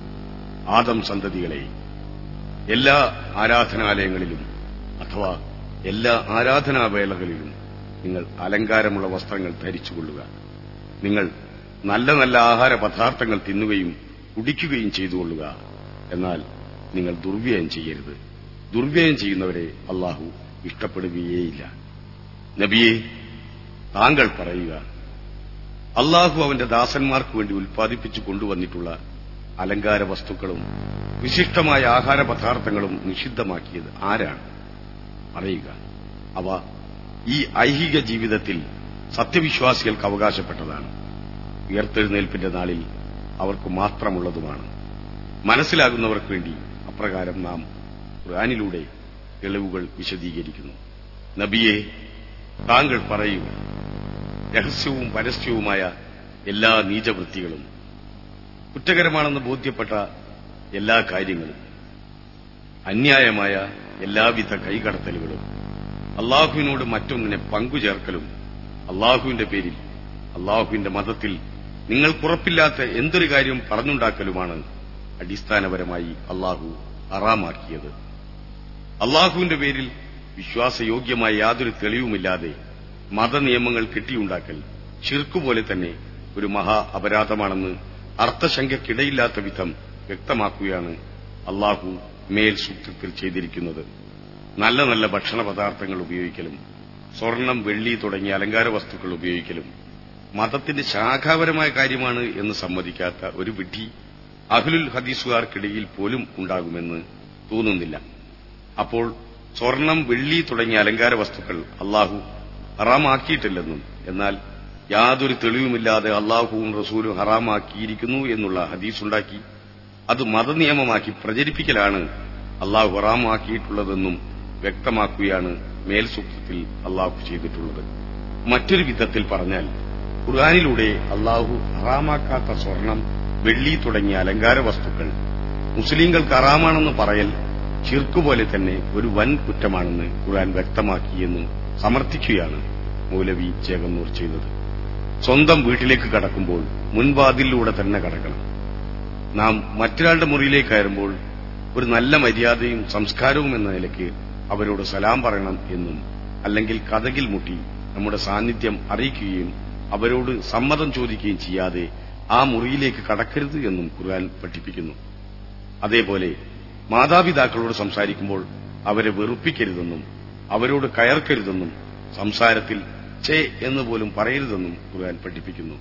ആദം സന്തതികളെ എല്ലാ ആരാധനാലയങ്ങളിലും അഥവാ എല്ലാ ആരാധനാവേളകളിലും നിങ്ങൾ അലങ്കാരമുള്ള വസ്ത്രങ്ങൾ ധരിച്ചുകൊള്ളുക നിങ്ങൾ നല്ല നല്ല ആഹാര പദാർത്ഥങ്ങൾ തിന്നുകയും കുടിക്കുകയും ചെയ്തുകൊള്ളുക എന്നാൽ നിങ്ങൾ ദുർവ്യയം ചെയ്യരുത് ദുർവ്യയം ചെയ്യുന്നവരെ അള്ളാഹു ഇഷ്ടപ്പെടുകയേയില്ല നബിയെ താങ്കൾ പറയുക അള്ളാഹു അവന്റെ ദാസന്മാർക്ക് വേണ്ടി ഉൽപ്പാദിപ്പിച്ചു കൊണ്ടുവന്നിട്ടുള്ള അലങ്കാര വസ്തുക്കളും വിശിഷ്ടമായ ആഹാര പദാർത്ഥങ്ങളും നിഷിദ്ധമാക്കിയത് ആരാണ് പറയുക അവ ഈ ഐഹിക ജീവിതത്തിൽ സത്യവിശ്വാസികൾക്ക് അവകാശപ്പെട്ടതാണ് ഉയർത്തെഴുന്നേൽപ്പിന്റെ നാളിൽ അവർക്ക് മാത്രമുള്ളതുമാണ് മനസ്സിലാകുന്നവർക്ക് വേണ്ടി അപ്രകാരം നാം ഖുർആാനിലൂടെ തെളിവുകൾ വിശദീകരിക്കുന്നു നബിയെ താങ്കൾ പറയുക രഹസ്യവും പരസ്യവുമായ എല്ലാ നീചവൃത്തികളും കുറ്റകരമാണെന്ന് ബോധ്യപ്പെട്ട എല്ലാ കാര്യങ്ങളും അന്യായമായ എല്ലാവിധ കൈകടത്തലുകളും അള്ളാഹുവിനോട് മറ്റൊന്നിനെ പങ്കുചേർക്കലും അള്ളാഹുവിന്റെ പേരിൽ അള്ളാഹുവിന്റെ മതത്തിൽ നിങ്ങൾക്കുറപ്പില്ലാത്ത എന്തൊരു കാര്യം പറഞ്ഞുണ്ടാക്കലുമാണ് അടിസ്ഥാനപരമായി അള്ളാഹു അറാമാക്കിയത് അള്ളാഹുവിന്റെ പേരിൽ വിശ്വാസയോഗ്യമായ യാതൊരു തെളിവുമില്ലാതെ മതനിയമങ്ങൾ കെട്ടിയുണ്ടാക്കൽ ഷിർക്കുപോലെ തന്നെ ഒരു മഹാ അപരാധമാണെന്ന് അർത്ഥശങ്കയ്ക്കിടയില്ലാത്ത വിധം വ്യക്തമാക്കുകയാണ് അള്ളാഹു മേൽ സൂക്തത്തിൽ ചെയ്തിരിക്കുന്നത് നല്ല നല്ല ഭക്ഷണ പദാർത്ഥങ്ങൾ ഉപയോഗിക്കലും സ്വർണം വെള്ളി തുടങ്ങിയ അലങ്കാര വസ്തുക്കൾ ഉപയോഗിക്കലും മതത്തിന്റെ ശാഖാപരമായ കാര്യമാണ് എന്ന് സമ്മതിക്കാത്ത ഒരു വിഡ്ഢി അഹ്ലുൽ ഹദീസുകാർക്കിടയിൽ പോലും ഉണ്ടാകുമെന്ന് തോന്നുന്നില്ല അപ്പോൾ സ്വർണം വെള്ളി തുടങ്ങിയ അലങ്കാര വസ്തുക്കൾ അള്ളാഹു ഹറാമാക്കിയിട്ടില്ലെന്നും എന്നാൽ യാതൊരു തെളിവുമില്ലാതെ അള്ളാഹുവും റസൂലും ഹറാമാക്കിയിരിക്കുന്നു എന്നുള്ള ഹദീസുണ്ടാക്കി അത് മതനിയമമാക്കി പ്രചരിപ്പിക്കലാണ് അള്ളാഹു ഹറാമാക്കിയിട്ടുള്ളതെന്നും വ്യക്തമാക്കുകയാണ് മേൽസൂക്തത്തിൽ അള്ളാഹു ചെയ്തിട്ടുള്ളത് മറ്റൊരു വിധത്തിൽ പറഞ്ഞാൽ ഖുർആാനിലൂടെ അള്ളാഹു ഹറാമാക്കാത്ത സ്വർണം വെള്ളി തുടങ്ങിയ അലങ്കാര വസ്തുക്കൾ മുസ്ലിങ്ങൾക്ക് ഹറാമാണെന്ന് പറയൽ ചിർക്കുപോലെ തന്നെ ഒരു വൻ കുറ്റമാണെന്ന് ഖുർആൻ വ്യക്തമാക്കിയെന്ന് സമർത്ഥിക്കുകയാണ് മൗലവി ചേകന്നൂർ ചെയ്തത് സ്വന്തം വീട്ടിലേക്ക് കടക്കുമ്പോൾ മുൻവാതിലൂടെ തന്നെ കടക്കണം നാം മറ്റൊരാളുടെ മുറിയിലേക്ക് കയറുമ്പോൾ ഒരു നല്ല മര്യാദയും സംസ്കാരവും എന്ന നിലയ്ക്ക് അവരോട് സലാം പറയണം എന്നും അല്ലെങ്കിൽ കഥകിൽ മുട്ടി നമ്മുടെ സാന്നിധ്യം അറിയിക്കുകയും അവരോട് സമ്മതം ചോദിക്കുകയും ചെയ്യാതെ ആ മുറിയിലേക്ക് കടക്കരുത് എന്നും ഖുർആൻ പഠിപ്പിക്കുന്നു അതേപോലെ മാതാപിതാക്കളോട് സംസാരിക്കുമ്പോൾ അവരെ വെറുപ്പിക്കരുതെന്നും അവരോട് കയർക്കരുതെന്നും സംസാരത്തിൽ ചേ എന്ന് പോലും പറയരുതെന്നും ഖുർആൻ പഠിപ്പിക്കുന്നു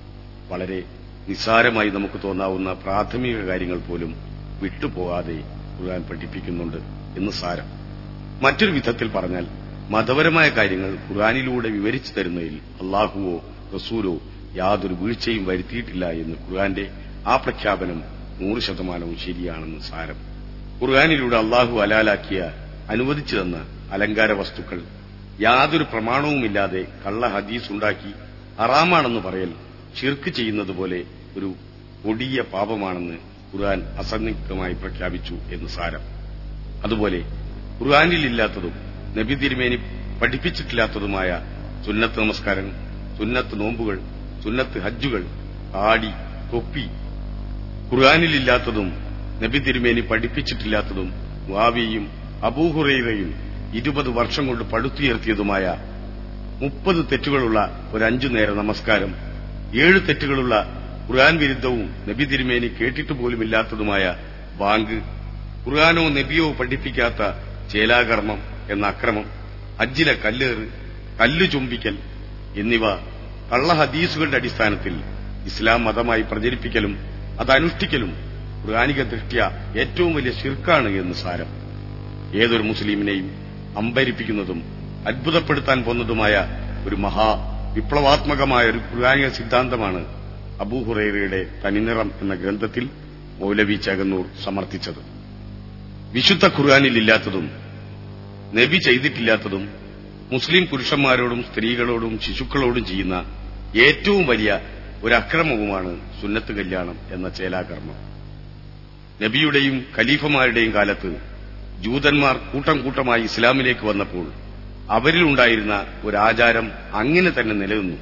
വളരെ നിസ്സാരമായി നമുക്ക് തോന്നാവുന്ന പ്രാഥമിക കാര്യങ്ങൾ പോലും വിട്ടുപോകാതെ ഖുർആൻ പഠിപ്പിക്കുന്നുണ്ട് എന്ന് സാരം മറ്റൊരു വിധത്തിൽ പറഞ്ഞാൽ മതപരമായ കാര്യങ്ങൾ ഖുർആാനിലൂടെ വിവരിച്ചു തരുന്നതിൽ അള്ളാഹുവോ റസൂലോ യാതൊരു വീഴ്ചയും വരുത്തിയിട്ടില്ല എന്ന് ഖുർആന്റെ ആ പ്രഖ്യാപനം നൂറ് ശതമാനവും ശരിയാണെന്ന് സാരം ഖുർആാനിലൂടെ അള്ളാഹു അലാലാക്കിയ അനുവദിച്ചു തന്ന അലങ്കാര വസ്തുക്കൾ യാതൊരു പ്രമാണവുമില്ലാതെ കള്ള ഹദീസ് ഉണ്ടാക്കി ഹറാമാണെന്ന് പറയൽ ഷിർക്ക് ചെയ്യുന്നത് പോലെ ഒരു കൊടിയ പാപമാണെന്ന് ഖുർആൻ അസന്നിഗ്ധമായി പ്രഖ്യാപിച്ചു എന്ന് സാരം അതുപോലെ ഖുർആാനിലില്ലാത്തതും നബി തിരുമേനി പഠിപ്പിച്ചിട്ടില്ലാത്തതുമായ സുന്നത്ത് നമസ്കാരം സുന്നത്ത് നോമ്പുകൾ സുന്നത്ത് ഹജ്ജുകൾ താടി തൊപ്പി ഖുർആാനിലില്ലാത്തതും നബി തിരുമേനി പഠിപ്പിച്ചിട്ടില്ലാത്തതും വാവിയും അബൂഹുറൈറയും ഇരുപത് വർഷം കൊണ്ട് പടുത്തുയർത്തിയതുമായ മുപ്പത് തെറ്റുകളുള്ള ഒരു അഞ്ചു നേര നമസ്കാരം ഏഴ് തെറ്റുകളുള്ള ഖുർആൻ വിരുദ്ധവും നബി തിരുമേനി കേട്ടിട്ട് പോലുമില്ലാത്തതുമായ ബാങ്ക് ഖുർആാനോ നബിയോ പഠിപ്പിക്കാത്ത ചേലാകർമ്മം എന്ന അക്രമം ഹജ്ജിലെ കല്ലേറ് കല്ലു ചുംബിക്കൽ എന്നിവ കള്ള ഹദീസുകളുടെ അടിസ്ഥാനത്തിൽ ഇസ്ലാം മതമായി പ്രചരിപ്പിക്കലും അത് അനുഷ്ഠിക്കലും ഖുർആാനിക ദൃഷ്ട്യ ഏറ്റവും വലിയ ശിർക്കാണ് എന്ന് സാരം ഏതൊരു മുസ്ലിമിനെയും അമ്പരിപ്പിക്കുന്നതും അത്ഭുതപ്പെടുത്താൻ പോന്നതുമായ ഒരു മഹാ വിപ്ലവാത്മകമായ ഒരു ഖുർആാനിക സിദ്ധാന്തമാണ് അബൂഹുറൈറയുടെ തനിനിറം എന്ന ഗ്രന്ഥത്തിൽ മൗലവി ചകന്നൂർ സമർത്ഥിച്ചത് വിശുദ്ധ ഖുർആാനിൽ ഇല്ലാത്തതും നബി ചെയ്തിട്ടില്ലാത്തതും മുസ്ലിം പുരുഷന്മാരോടും സ്ത്രീകളോടും ശിശുക്കളോടും ചെയ്യുന്ന ഏറ്റവും വലിയ ഒരു അക്രമവുമാണ് സുന്നത്ത് കല്യാണം എന്ന ചേലാകർമ്മം നബിയുടെയും ഖലീഫമാരുടെയും കാലത്ത് ജൂതന്മാർ കൂട്ടം കൂട്ടമായി ഇസ്ലാമിലേക്ക് വന്നപ്പോൾ അവരിലുണ്ടായിരുന്ന ഒരു ആചാരം അങ്ങനെ തന്നെ നിലനിന്നു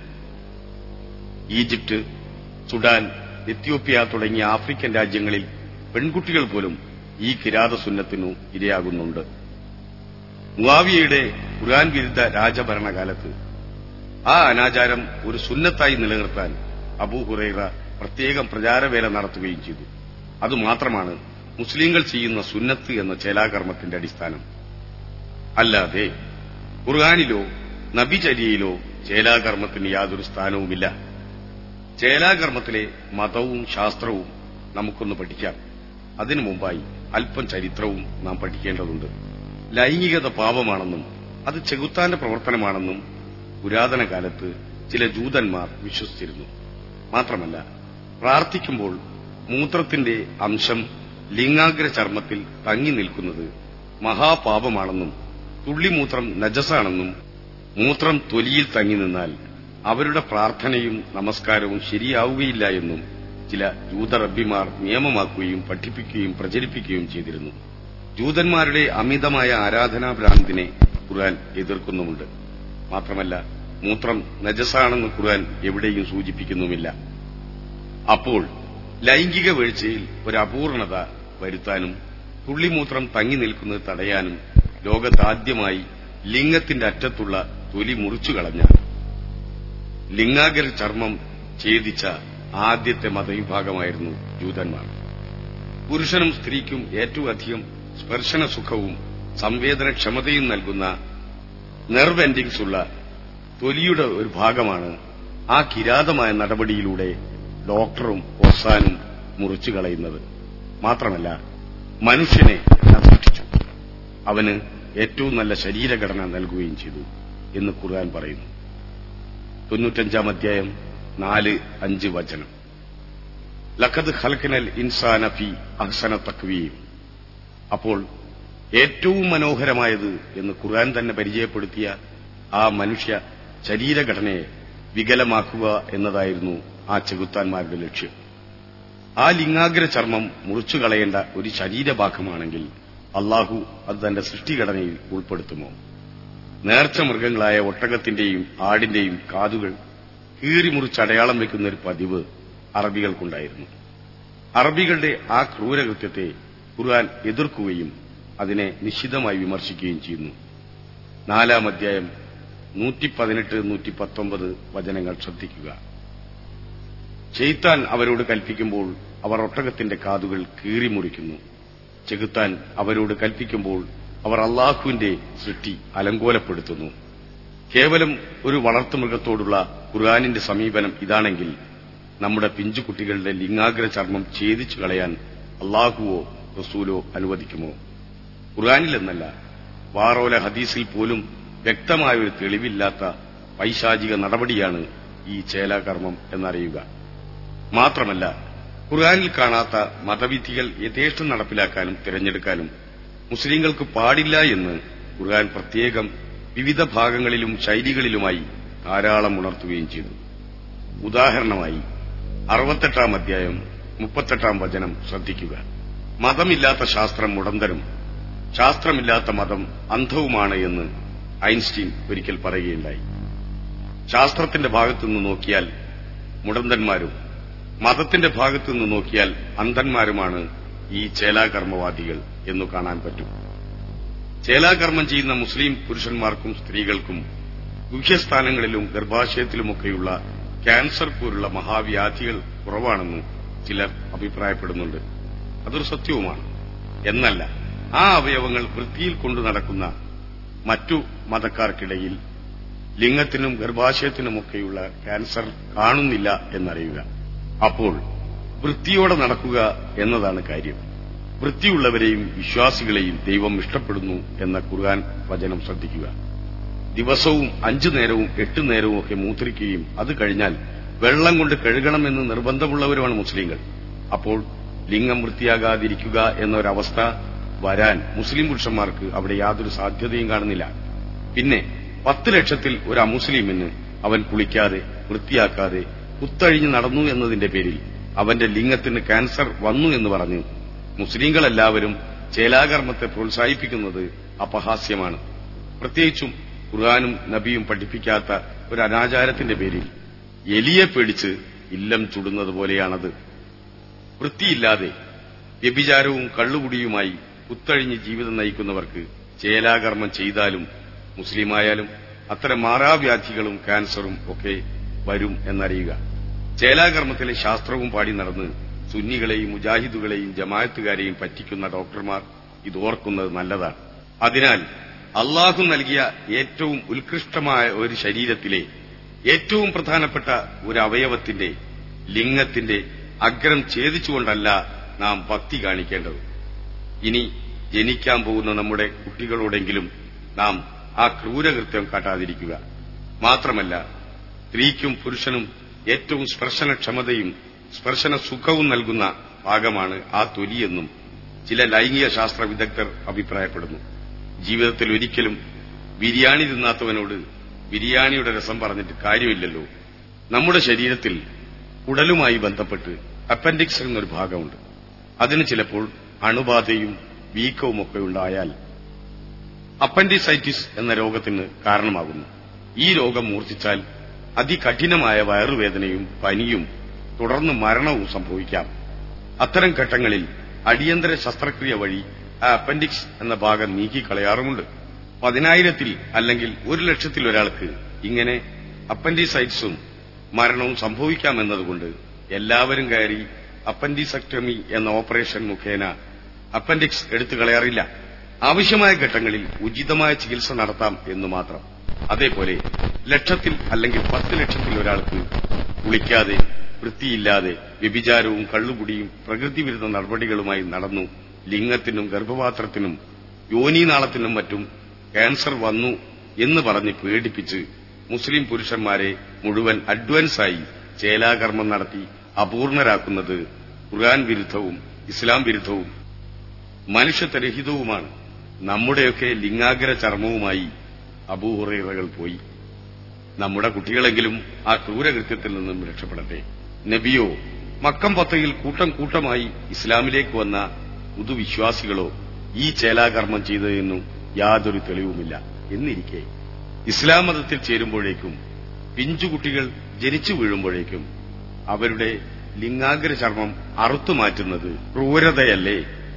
ഈജിപ്ത് സുഡാൻ എത്യോപ്യ തുടങ്ങിയ ആഫ്രിക്കൻ രാജ്യങ്ങളിൽ പെൺകുട്ടികൾ പോലും ഈ കിരാത സുന്നത്തിനു ഇരയാകുന്നുണ്ട് മുവാവിയയുടെ ഖുർആൻ വിരുദ്ധ രാജഭരണകാലത്ത് ആ അനാചാരം ഒരു സുന്നത്തായി നിലനിർത്താൻ അബൂഹുറൈറ പ്രത്യേകം പ്രചാരവേല നടത്തുകയും ചെയ്തു അതുമാത്രമാണ് മുസ്ലിങ്ങൾ ചെയ്യുന്ന സുന്നത്ത് എന്ന ചേലാകർമ്മത്തിന്റെ അടിസ്ഥാനം അല്ലാതെ ഖുർആാനിലോ നബിചര്യയിലോ ചേലാകർമ്മത്തിന് യാതൊരു സ്ഥാനവുമില്ല ചേലാകർമ്മത്തിലെ മതവും ശാസ്ത്രവും നമുക്കൊന്ന് പഠിക്കാം അതിനു മുമ്പായി അല്പം ചരിത്രവും നാം പഠിക്കേണ്ടതുണ്ട് ലൈംഗികത പാപമാണെന്നും അത് ചെകുത്താന്റെ പ്രവർത്തനമാണെന്നും പുരാതന കാലത്ത് ചില ജൂതന്മാർ വിശ്വസിച്ചിരുന്നു മാത്രമല്ല പ്രാർത്ഥിക്കുമ്പോൾ മൂത്രത്തിന്റെ അംശം ലിംഗാഗ്ര ചർമ്മത്തിൽ തങ്ങി നിൽക്കുന്നത് മഹാപാപമാണെന്നും തുള്ളിമൂത്രം നജസാണെന്നും മൂത്രം തൊലിയിൽ തങ്ങി നിന്നാൽ അവരുടെ പ്രാർത്ഥനയും നമസ്കാരവും ശരിയാവുകയില്ല എന്നും ചില ജൂതറബ്ബിമാർ നിയമമാക്കുകയും പഠിപ്പിക്കുകയും പ്രചരിപ്പിക്കുകയും ചെയ്തിരുന്നു ജൂതന്മാരുടെ അമിതമായ ആരാധനാഭ്രാന്തിനെ ഖുർആൻ എതിർക്കുന്നുമുണ്ട് മാത്രമല്ല മൂത്രം നജസാണെന്ന് ഖുർആൻ എവിടെയും സൂചിപ്പിക്കുന്നുമില്ല അപ്പോൾ ലൈംഗിക വീഴ്ചയിൽ ഒരു അപൂർണത വരുത്താനും തുള്ളിമൂത്രം തങ്ങി നിൽക്കുന്നത് തടയാനും ലോകത്താദ്യമായി ലിംഗത്തിന്റെ അറ്റത്തുള്ള തൊലി മുറിച്ചു കളഞ്ഞ ലിംഗാഗര ചർമ്മം ഛേദിച്ച ആദ്യത്തെ മതവിഭാഗമായിരുന്നു ജൂതന്മാർ പുരുഷനും സ്ത്രീക്കും ഏറ്റവും അധികം സ്പർശന സുഖവും സംവേദനക്ഷമതയും നൽകുന്ന നെർവ് എൻഡിങ്സ് ഉള്ള തൊലിയുടെ ഒരു ഭാഗമാണ് ആ കിരാതമായ നടപടിയിലൂടെ ഡോക്ടറും ഒസാനും മുറിച്ചു കളയുന്നത് മാത്രമല്ല മനുഷ്യനെ സൃഷ്ടിച്ചു അവന് ഏറ്റവും നല്ല ശരീരഘടന നൽകുകയും ചെയ്തു എന്ന് ഖുർആൻ പറയുന്നു തൊണ്ണൂറ്റഞ്ചാം അധ്യായം നാല് അഞ്ച് വചനം ലഖദ് ഖൽക്കനൽ ഇൻസാന ഫി അഹ്സന തക്വീം അപ്പോൾ ഏറ്റവും മനോഹരമായത് എന്ന് ഖുർആൻ തന്നെ പരിചയപ്പെടുത്തിയ ആ മനുഷ്യ ശരീരഘടനയെ വികലമാക്കുക എന്നതായിരുന്നു ആ ചെകുത്താന്മാരുടെ ലക്ഷ്യം ആ ലിംഗാഗ്ര ചർമ്മം മുറിച്ചു കളയേണ്ട ഒരു ശരീരഭാഗമാണെങ്കിൽ അള്ളാഹു അത് തന്റെ സൃഷ്ടിഘടനയിൽ ഉൾപ്പെടുത്തുമോ നേർച്ച മൃഗങ്ങളായ ഒട്ടകത്തിന്റെയും ആടിന്റെയും കാതുകൾ കീറിമുറിച്ച് അടയാളം വെക്കുന്ന ഒരു പതിവ് അറബികൾക്കുണ്ടായിരുന്നു അറബികളുടെ ആ ക്രൂരകൃത്യത്തെ ഖുർആൻ എതിർക്കുകയും അതിനെ നിശിതമായി വിമർശിക്കുകയും ചെയ്യുന്നു നാലാം അധ്യായം നൂറ്റി പതിനെട്ട് നൂറ്റി പത്തൊമ്പത് വചനങ്ങൾ ശ്രദ്ധിക്കുക ചെയ്ത്താൻ അവരോട് കൽപ്പിക്കുമ്പോൾ അവർ ഒട്ടകത്തിന്റെ കാതുകൾ കീറിമുറിക്കുന്നു ചെകുത്താൻ അവരോട് കൽപ്പിക്കുമ്പോൾ അവർ അള്ളാഹുവിന്റെ സൃഷ്ടി അലങ്കോലപ്പെടുത്തുന്നു കേവലം ഒരു വളർത്തുമൃഗത്തോടുള്ള ഖുർആാനിന്റെ സമീപനം ഇതാണെങ്കിൽ നമ്മുടെ പിഞ്ചുകുട്ടികളുടെ ലിംഗാഗ്ര ചർമ്മം ഛേദിച്ചു കളയാൻ അള്ളാഹുവോ റസൂലോ അനുവദിക്കുമോ ഖുർആാനിലെന്നല്ല വാറോല ഹദീസിൽ പോലും വ്യക്തമായ ഒരു തെളിവില്ലാത്ത പൈശാചിക നടപടിയാണ് ഈ ചേലാകർമ്മം എന്നറിയുക മാത്രമല്ല ഖുർആാനിൽ കാണാത്ത മതവിധികൾ യഥേഷ്ടം നടപ്പിലാക്കാനും തിരഞ്ഞെടുക്കാനും മുസ്ലിങ്ങൾക്ക് പാടില്ല എന്ന് ഖുർആൻ പ്രത്യേകം വിവിധ ഭാഗങ്ങളിലും ശൈലികളിലുമായി ധാരാളം ഉണർത്തുകയും ചെയ്തു ഉദാഹരണമായി അറുപത്തെട്ടാം അധ്യായം മുപ്പത്തെട്ടാം വചനം ശ്രദ്ധിക്കുക മതമില്ലാത്ത ശാസ്ത്രം മുടന്തരും ശാസ്ത്രമില്ലാത്ത മതം അന്ധവുമാണ് എന്ന് ഐൻസ്റ്റീൻ ഒരിക്കൽ പറയുകയുണ്ടായി ശാസ്ത്രത്തിന്റെ ഭാഗത്തുനിന്ന് നോക്കിയാൽ മുടന്തന്മാരും മതത്തിന്റെ ഭാഗത്തുനിന്ന് നോക്കിയാൽ അന്ധന്മാരുമാണ് ഈ ചേലാകർമ്മവാദികൾ എന്നു കാണാൻ പറ്റും ചേലാകർമ്മം ചെയ്യുന്ന മുസ്ലിം പുരുഷന്മാർക്കും സ്ത്രീകൾക്കും ഗുഹ്യസ്ഥാനങ്ങളിലും ഗർഭാശയത്തിലുമൊക്കെയുള്ള ക്യാൻസർ പോലുള്ള മഹാവ്യാധികൾ കുറവാണെന്ന് ചിലർ അഭിപ്രായപ്പെടുന്നുണ്ട് അതൊരു സത്യവുമാണ് എന്നല്ല ആ അവയവങ്ങൾ വൃത്തിയിൽ കൊണ്ടു നടക്കുന്ന മറ്റു മതക്കാർക്കിടയിൽ ലിംഗത്തിനും ഗർഭാശയത്തിനുമൊക്കെയുള്ള ക്യാൻസർ കാണുന്നില്ല എന്നറിയുക അപ്പോൾ വൃത്തിയോടെ നടക്കുക എന്നതാണ് കാര്യം വൃത്തിയുള്ളവരെയും വിശ്വാസികളെയും ദൈവം ഇഷ്ടപ്പെടുന്നു എന്ന ഖുർആൻ വചനം ശ്രദ്ധിക്കുക ദിവസവും അഞ്ചു നേരവും എട്ട് നേരവും ഒക്കെ മൂത്രിക്കുകയും അത് കഴിഞ്ഞാൽ വെള്ളം കൊണ്ട് കഴുകണമെന്ന് നിർബന്ധമുള്ളവരുമാണ് മുസ്ലിങ്ങൾ അപ്പോൾ ലിംഗം വൃത്തിയാകാതിരിക്കുക എന്നൊരവസ്ഥ വരാൻ മുസ്ലിം പുരുഷന്മാർക്ക് അവിടെ യാതൊരു സാധ്യതയും കാണുന്നില്ല പിന്നെ പത്ത് ലക്ഷത്തിൽ ഒരു അമുസ്ലിമിന് അവൻ കുളിക്കാതെ വൃത്തിയാക്കാതെ കുത്തഴിഞ്ഞ് നടന്നു എന്നതിന്റെ പേരിൽ അവന്റെ ലിംഗത്തിന് ക്യാൻസർ വന്നു എന്ന് പറഞ്ഞ് മുസ്ലിങ്ങളെല്ലാവരും ചേലാകർമ്മത്തെ പ്രോത്സാഹിപ്പിക്കുന്നത് അപഹാസ്യമാണ് പ്രത്യേകിച്ചും ഖുർആാനും നബിയും പഠിപ്പിക്കാത്ത ഒരു അനാചാരത്തിന്റെ പേരിൽ എലിയെ പേടിച്ച് ഇല്ലം ചുടുന്നത് പോലെയാണത് വൃത്തിയില്ലാതെ വ്യഭിചാരവും കള്ളുകുടിയുമായി കുത്തഴിഞ്ഞ് ജീവിതം നയിക്കുന്നവർക്ക് ചേലാകർമ്മം ചെയ്താലും മുസ്ലിമായാലും അത്തരം മാറാവ്യാധികളും ക്യാൻസറും ഒക്കെ വരും എന്നറിയുക ചേലാകർമ്മത്തിലെ ശാസ്ത്രവും പാടി നടന്ന് സുന്നികളെയും മുജാഹിദുകളെയും ജമായത്തുകാരെയും പറ്റിക്കുന്ന ഡോക്ടർമാർ ഇത് ഓർക്കുന്നത് നല്ലതാണ് അതിനാൽ അള്ളാഹു നൽകിയ ഏറ്റവും ഉത്കൃഷ്ടമായ ഒരു ശരീരത്തിലെ ഏറ്റവും പ്രധാനപ്പെട്ട ഒരു അവയവത്തിന്റെ ലിംഗത്തിന്റെ അഗ്രം ഛേദിച്ചുകൊണ്ടല്ല നാം ഭക്തി കാണിക്കേണ്ടത് ഇനി ജനിക്കാൻ പോകുന്ന നമ്മുടെ കുട്ടികളോടെങ്കിലും നാം ആ ക്രൂരകൃത്യം കാട്ടാതിരിക്കുക മാത്രമല്ല സ്ത്രീക്കും പുരുഷനും ഏറ്റവും സ്പർശനക്ഷമതയും സ്പർശന സുഖവും നൽകുന്ന ഭാഗമാണ് ആ തൊലിയെന്നും ചില ലൈംഗിക ശാസ്ത്ര വിദഗ്ധർ അഭിപ്രായപ്പെടുന്നു ജീവിതത്തിൽ ഒരിക്കലും ബിരിയാണി തിന്നാത്തവനോട് ബിരിയാണിയുടെ രസം പറഞ്ഞിട്ട് കാര്യമില്ലല്ലോ നമ്മുടെ ശരീരത്തിൽ ഉടലുമായി ബന്ധപ്പെട്ട് അപ്പൻഡിക്സ് എന്നൊരു ഭാഗമുണ്ട് അതിന് ചിലപ്പോൾ അണുബാധയും വീക്കവും ഒക്കെ ഉണ്ടായാൽ അപ്പൻഡിസൈറ്റിസ് എന്ന രോഗത്തിന് കാരണമാകുന്നു ഈ രോഗം മൂർച്ഛിച്ചാൽ അതികഠിനമായ വയറുവേദനയും പനിയും തുടർന്ന് മരണവും സംഭവിക്കാം അത്തരം ഘട്ടങ്ങളിൽ അടിയന്തര ശസ്ത്രക്രിയ വഴി ആ അപ്പൻഡിക്സ് എന്ന ഭാഗം നീക്കിക്കളയാറുമുണ്ട് പതിനായിരത്തിൽ അല്ലെങ്കിൽ ഒരു ലക്ഷത്തിൽ ഒരാൾക്ക് ഇങ്ങനെ അപ്പൻഡിസൈറ്റ്സും മരണവും സംഭവിക്കാമെന്നതുകൊണ്ട് എല്ലാവരും കയറി അപ്പൻഡിസക്ടമി എന്ന ഓപ്പറേഷൻ മുഖേന അപ്പൻഡിക്സ് എടുത്തു കളയാറില്ല ആവശ്യമായ ഘട്ടങ്ങളിൽ ഉചിതമായ ചികിത്സ നടത്താം എന്ന് മാത്രം അതേപോലെ ലക്ഷത്തിൽ അല്ലെങ്കിൽ പത്ത് ലക്ഷത്തിൽ ഒരാൾക്ക് കുളിക്കാതെ വൃത്തിയില്ലാതെ വ്യഭിചാരവും കള്ളുകുടിയും പ്രകൃതിവിരുദ്ധ നടപടികളുമായി നടന്നു ലിംഗത്തിനും ഗർഭപാത്രത്തിനും യോനീനാളത്തിനും മറ്റും ക്യാൻസർ വന്നു എന്ന് പറഞ്ഞ് പേടിപ്പിച്ച് മുസ്ലിം പുരുഷന്മാരെ മുഴുവൻ അഡ്വാൻസായി ചേലാകർമ്മം നടത്തി അപൂർണരാക്കുന്നത് ഖുർആൻ വിരുദ്ധവും ഇസ്ലാം വിരുദ്ധവും മനുഷ്യത്വരഹിതവുമാണ് നമ്മുടെയൊക്കെ ലിംഗാഗ്ര ചർമ്മവുമായി അബൂഹുറകൾ പോയി നമ്മുടെ കുട്ടികളെങ്കിലും ആ ക്രൂരകൃത്യത്തിൽ നിന്നും രക്ഷപ്പെടട്ടെ നബിയോ മക്കം പത്തയിൽ കൂട്ടം കൂട്ടമായി ഇസ്ലാമിലേക്ക് വന്ന പുതുവിശ്വാസികളോ ഈ ചേലാകർമ്മം ചെയ്തതെന്നും യാതൊരു തെളിവുമില്ല എന്നിരിക്കെ ഇസ്ലാം മതത്തിൽ ചേരുമ്പോഴേക്കും പിഞ്ചുകുട്ടികൾ ജനിച്ചു വീഴുമ്പോഴേക്കും അവരുടെ ലിംഗാഗ്ര ചർമ്മം അറുത്തുമാറ്റുന്നത് ക്രൂരതയല്ലേ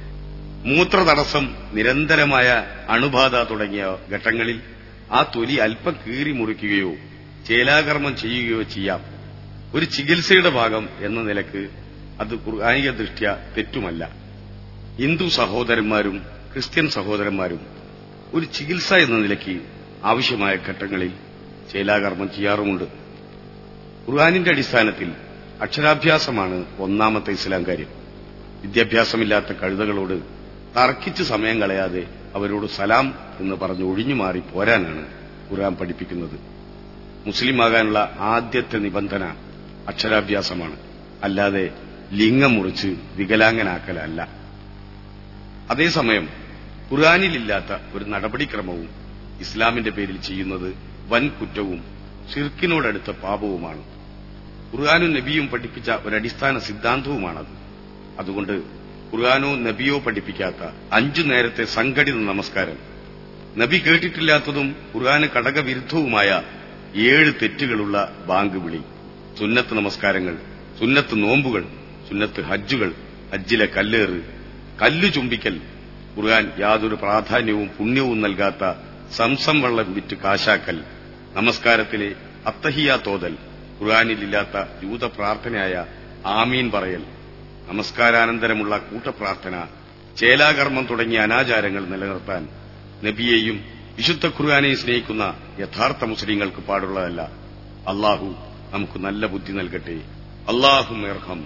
മൂത്രതടസ്സം നിരന്തരമായ അണുബാധ തുടങ്ങിയ ഘട്ടങ്ങളിൽ ആ തൊലി അല്പം കീറി മുറിക്കുകയോ ചേലാകർമ്മം ചെയ്യുകയോ ചെയ്യാം ഒരു ചികിത്സയുടെ ഭാഗം എന്ന നിലക്ക് അത് ഖുർആാനിക ദൃഷ്ട്യ തെറ്റുമല്ല ഹിന്ദു സഹോദരന്മാരും ക്രിസ്ത്യൻ സഹോദരന്മാരും ഒരു ചികിത്സ എന്ന നിലയ്ക്ക് ആവശ്യമായ ഘട്ടങ്ങളിൽ ചേലാകർമ്മം ചെയ്യാറുമുണ്ട് ഖുർആാനിന്റെ അടിസ്ഥാനത്തിൽ അക്ഷരാഭ്യാസമാണ് ഒന്നാമത്തെ ഇസ്ലാം കാര്യം വിദ്യാഭ്യാസമില്ലാത്ത കഴുതകളോട് തർക്കിച്ച് സമയം കളയാതെ അവരോട് സലാം എന്ന് പറഞ്ഞ് ഒഴിഞ്ഞുമാറി പോരാനാണ് ഖുർആൻ പഠിപ്പിക്കുന്നത് മുസ്ലിം ആകാനുള്ള ആദ്യത്തെ നിബന്ധന അക്ഷരാഭ്യാസമാണ് അല്ലാതെ ലിംഗം മുറിച്ച് വികലാംഗനാക്കലല്ല അതേസമയം ഖുർആാനിലില്ലാത്ത ഒരു നടപടിക്രമവും ഇസ്ലാമിന്റെ പേരിൽ ചെയ്യുന്നത് വൻ കുറ്റവും ഷിർക്കിനോടടുത്ത പാപവുമാണ് ഖുർആാനും നബിയും പഠിപ്പിച്ച ഒരടിസ്ഥാന സിദ്ധാന്തവുമാണത് അതുകൊണ്ട് ഖുർആാനോ നബിയോ പഠിപ്പിക്കാത്ത അഞ്ചു നേരത്തെ സംഘടിത നമസ്കാരം നബി കേട്ടിട്ടില്ലാത്തതും ഖുർആന് ഘടകവിരുദ്ധവുമായ ഏഴ് തെറ്റുകളുള്ള ബാങ്ക് വിളി സുന്നത്ത് നമസ്കാരങ്ങൾ സുന്നത്ത് നോമ്പുകൾ സുന്നത്ത് ഹജ്ജുകൾ ഹജ്ജിലെ കല്ലേറ് കല്ലു ചുംബിക്കൽ ഖുർആൻ യാതൊരു പ്രാധാന്യവും പുണ്യവും നൽകാത്ത സംസം വെള്ളം വിറ്റ് കാശാക്കൽ നമസ്കാരത്തിലെ അത്തഹിയ തോതൽ ഖുർആാനിലില്ലാത്ത ജൂത പ്രാർത്ഥനയായ ആമീൻ പറയൽ നമസ്കാരാനന്തരമുള്ള കൂട്ടപ്രാർത്ഥന ചേലാകർമ്മം തുടങ്ങിയ അനാചാരങ്ങൾ നിലനിർത്താൻ നബിയെയും വിശുദ്ധ ഖുർആാനെയും സ്നേഹിക്കുന്ന യഥാർത്ഥ മുസ്ലിങ്ങൾക്ക് പാടുള്ളതല്ല അള്ളാഹു നമുക്ക് നല്ല ബുദ്ധി നൽകട്ടെ അള്ളാഹുമേർഹം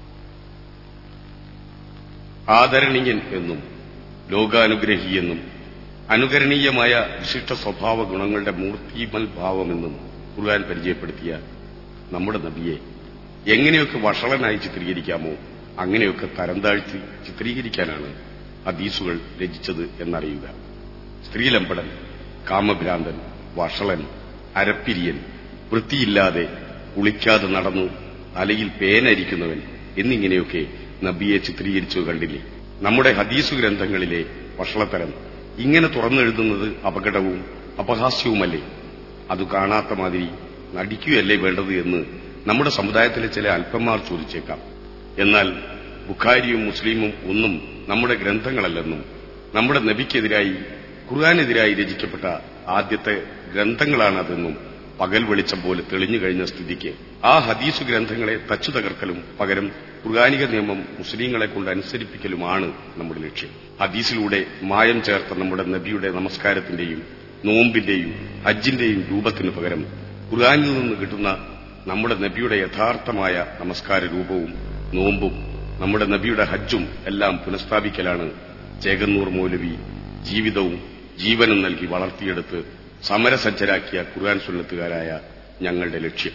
ആദരണീയൻ എന്നും ലോകാനുഗ്രഹി എന്നും അനുകരണീയമായ വിശിഷ്ട സ്വഭാവ ഗുണങ്ങളുടെ മൂർത്തിമൽ ഭാവമെന്നും ഖുർആൻ പരിചയപ്പെടുത്തിയ നമ്മുടെ നബിയെ എങ്ങനെയൊക്കെ വഷളനായി ചിത്രീകരിക്കാമോ അങ്ങനെയൊക്കെ തരം താഴ്ത്തി ചിത്രീകരിക്കാനാണ് ഹദീസുകൾ രചിച്ചത് എന്നറിയുക സ്ത്രീലമ്പടൻ കാമഭ്രാന്തൻ വഷളൻ അരപ്പിരിയൻ വൃത്തിയില്ലാതെ കുളിക്കാതെ നടന്നു തലയിൽ പേനരിക്കുന്നവൻ എന്നിങ്ങനെയൊക്കെ നബിയെ ചിത്രീകരിച്ചു കണ്ടില്ലേ നമ്മുടെ ഹദീസു ഗ്രന്ഥങ്ങളിലെ വഷളത്തരം ഇങ്ങനെ തുറന്നെഴുതുന്നത് അപകടവും അപഹാസ്യവുമല്ലേ അത് കാണാത്ത മാതിരി നടിക്കുകയല്ലേ വേണ്ടത് എന്ന് നമ്മുടെ സമുദായത്തിലെ ചില അല്പന്മാർ ചോദിച്ചേക്കാം എന്നാൽ ബുഖാരിയും മുസ്ലിമും ഒന്നും നമ്മുടെ ഗ്രന്ഥങ്ങളല്ലെന്നും നമ്മുടെ നബിക്കെതിരായി ഖുർആാനെതിരായി രചിക്കപ്പെട്ട ആദ്യത്തെ ഗ്രന്ഥങ്ങളാണതെന്നും പകൽ വെളിച്ചം പോലെ തെളിഞ്ഞു കഴിഞ്ഞ സ്ഥിതിക്ക് ആ ഹദീസു ഗ്രന്ഥങ്ങളെ തച്ചു തകർക്കലും പകരം ഖുർആാനിക നിയമം മുസ്ലിങ്ങളെ കൊണ്ട് അനുസരിപ്പിക്കലുമാണ് നമ്മുടെ ലക്ഷ്യം ഹദീസിലൂടെ മായം ചേർത്ത നമ്മുടെ നബിയുടെ നമസ്കാരത്തിന്റെയും നോമ്പിന്റെയും ഹജ്ജിന്റെയും രൂപത്തിനു പകരം ഖുർആാനിൽ നിന്ന് കിട്ടുന്ന നമ്മുടെ നബിയുടെ യഥാർത്ഥമായ നമസ്കാര രൂപവും നോമ്പും നമ്മുടെ നബിയുടെ ഹജ്ജും എല്ലാം പുനഃസ്ഥാപിക്കലാണ് ചേകന്നൂർ മൗലവി ജീവിതവും ജീവനും നൽകി വളർത്തിയെടുത്ത് സമരസജ്ജരാക്കിയ ഖുർആൻ സുന്നത്തുകാരായ ഞങ്ങളുടെ ലക്ഷ്യം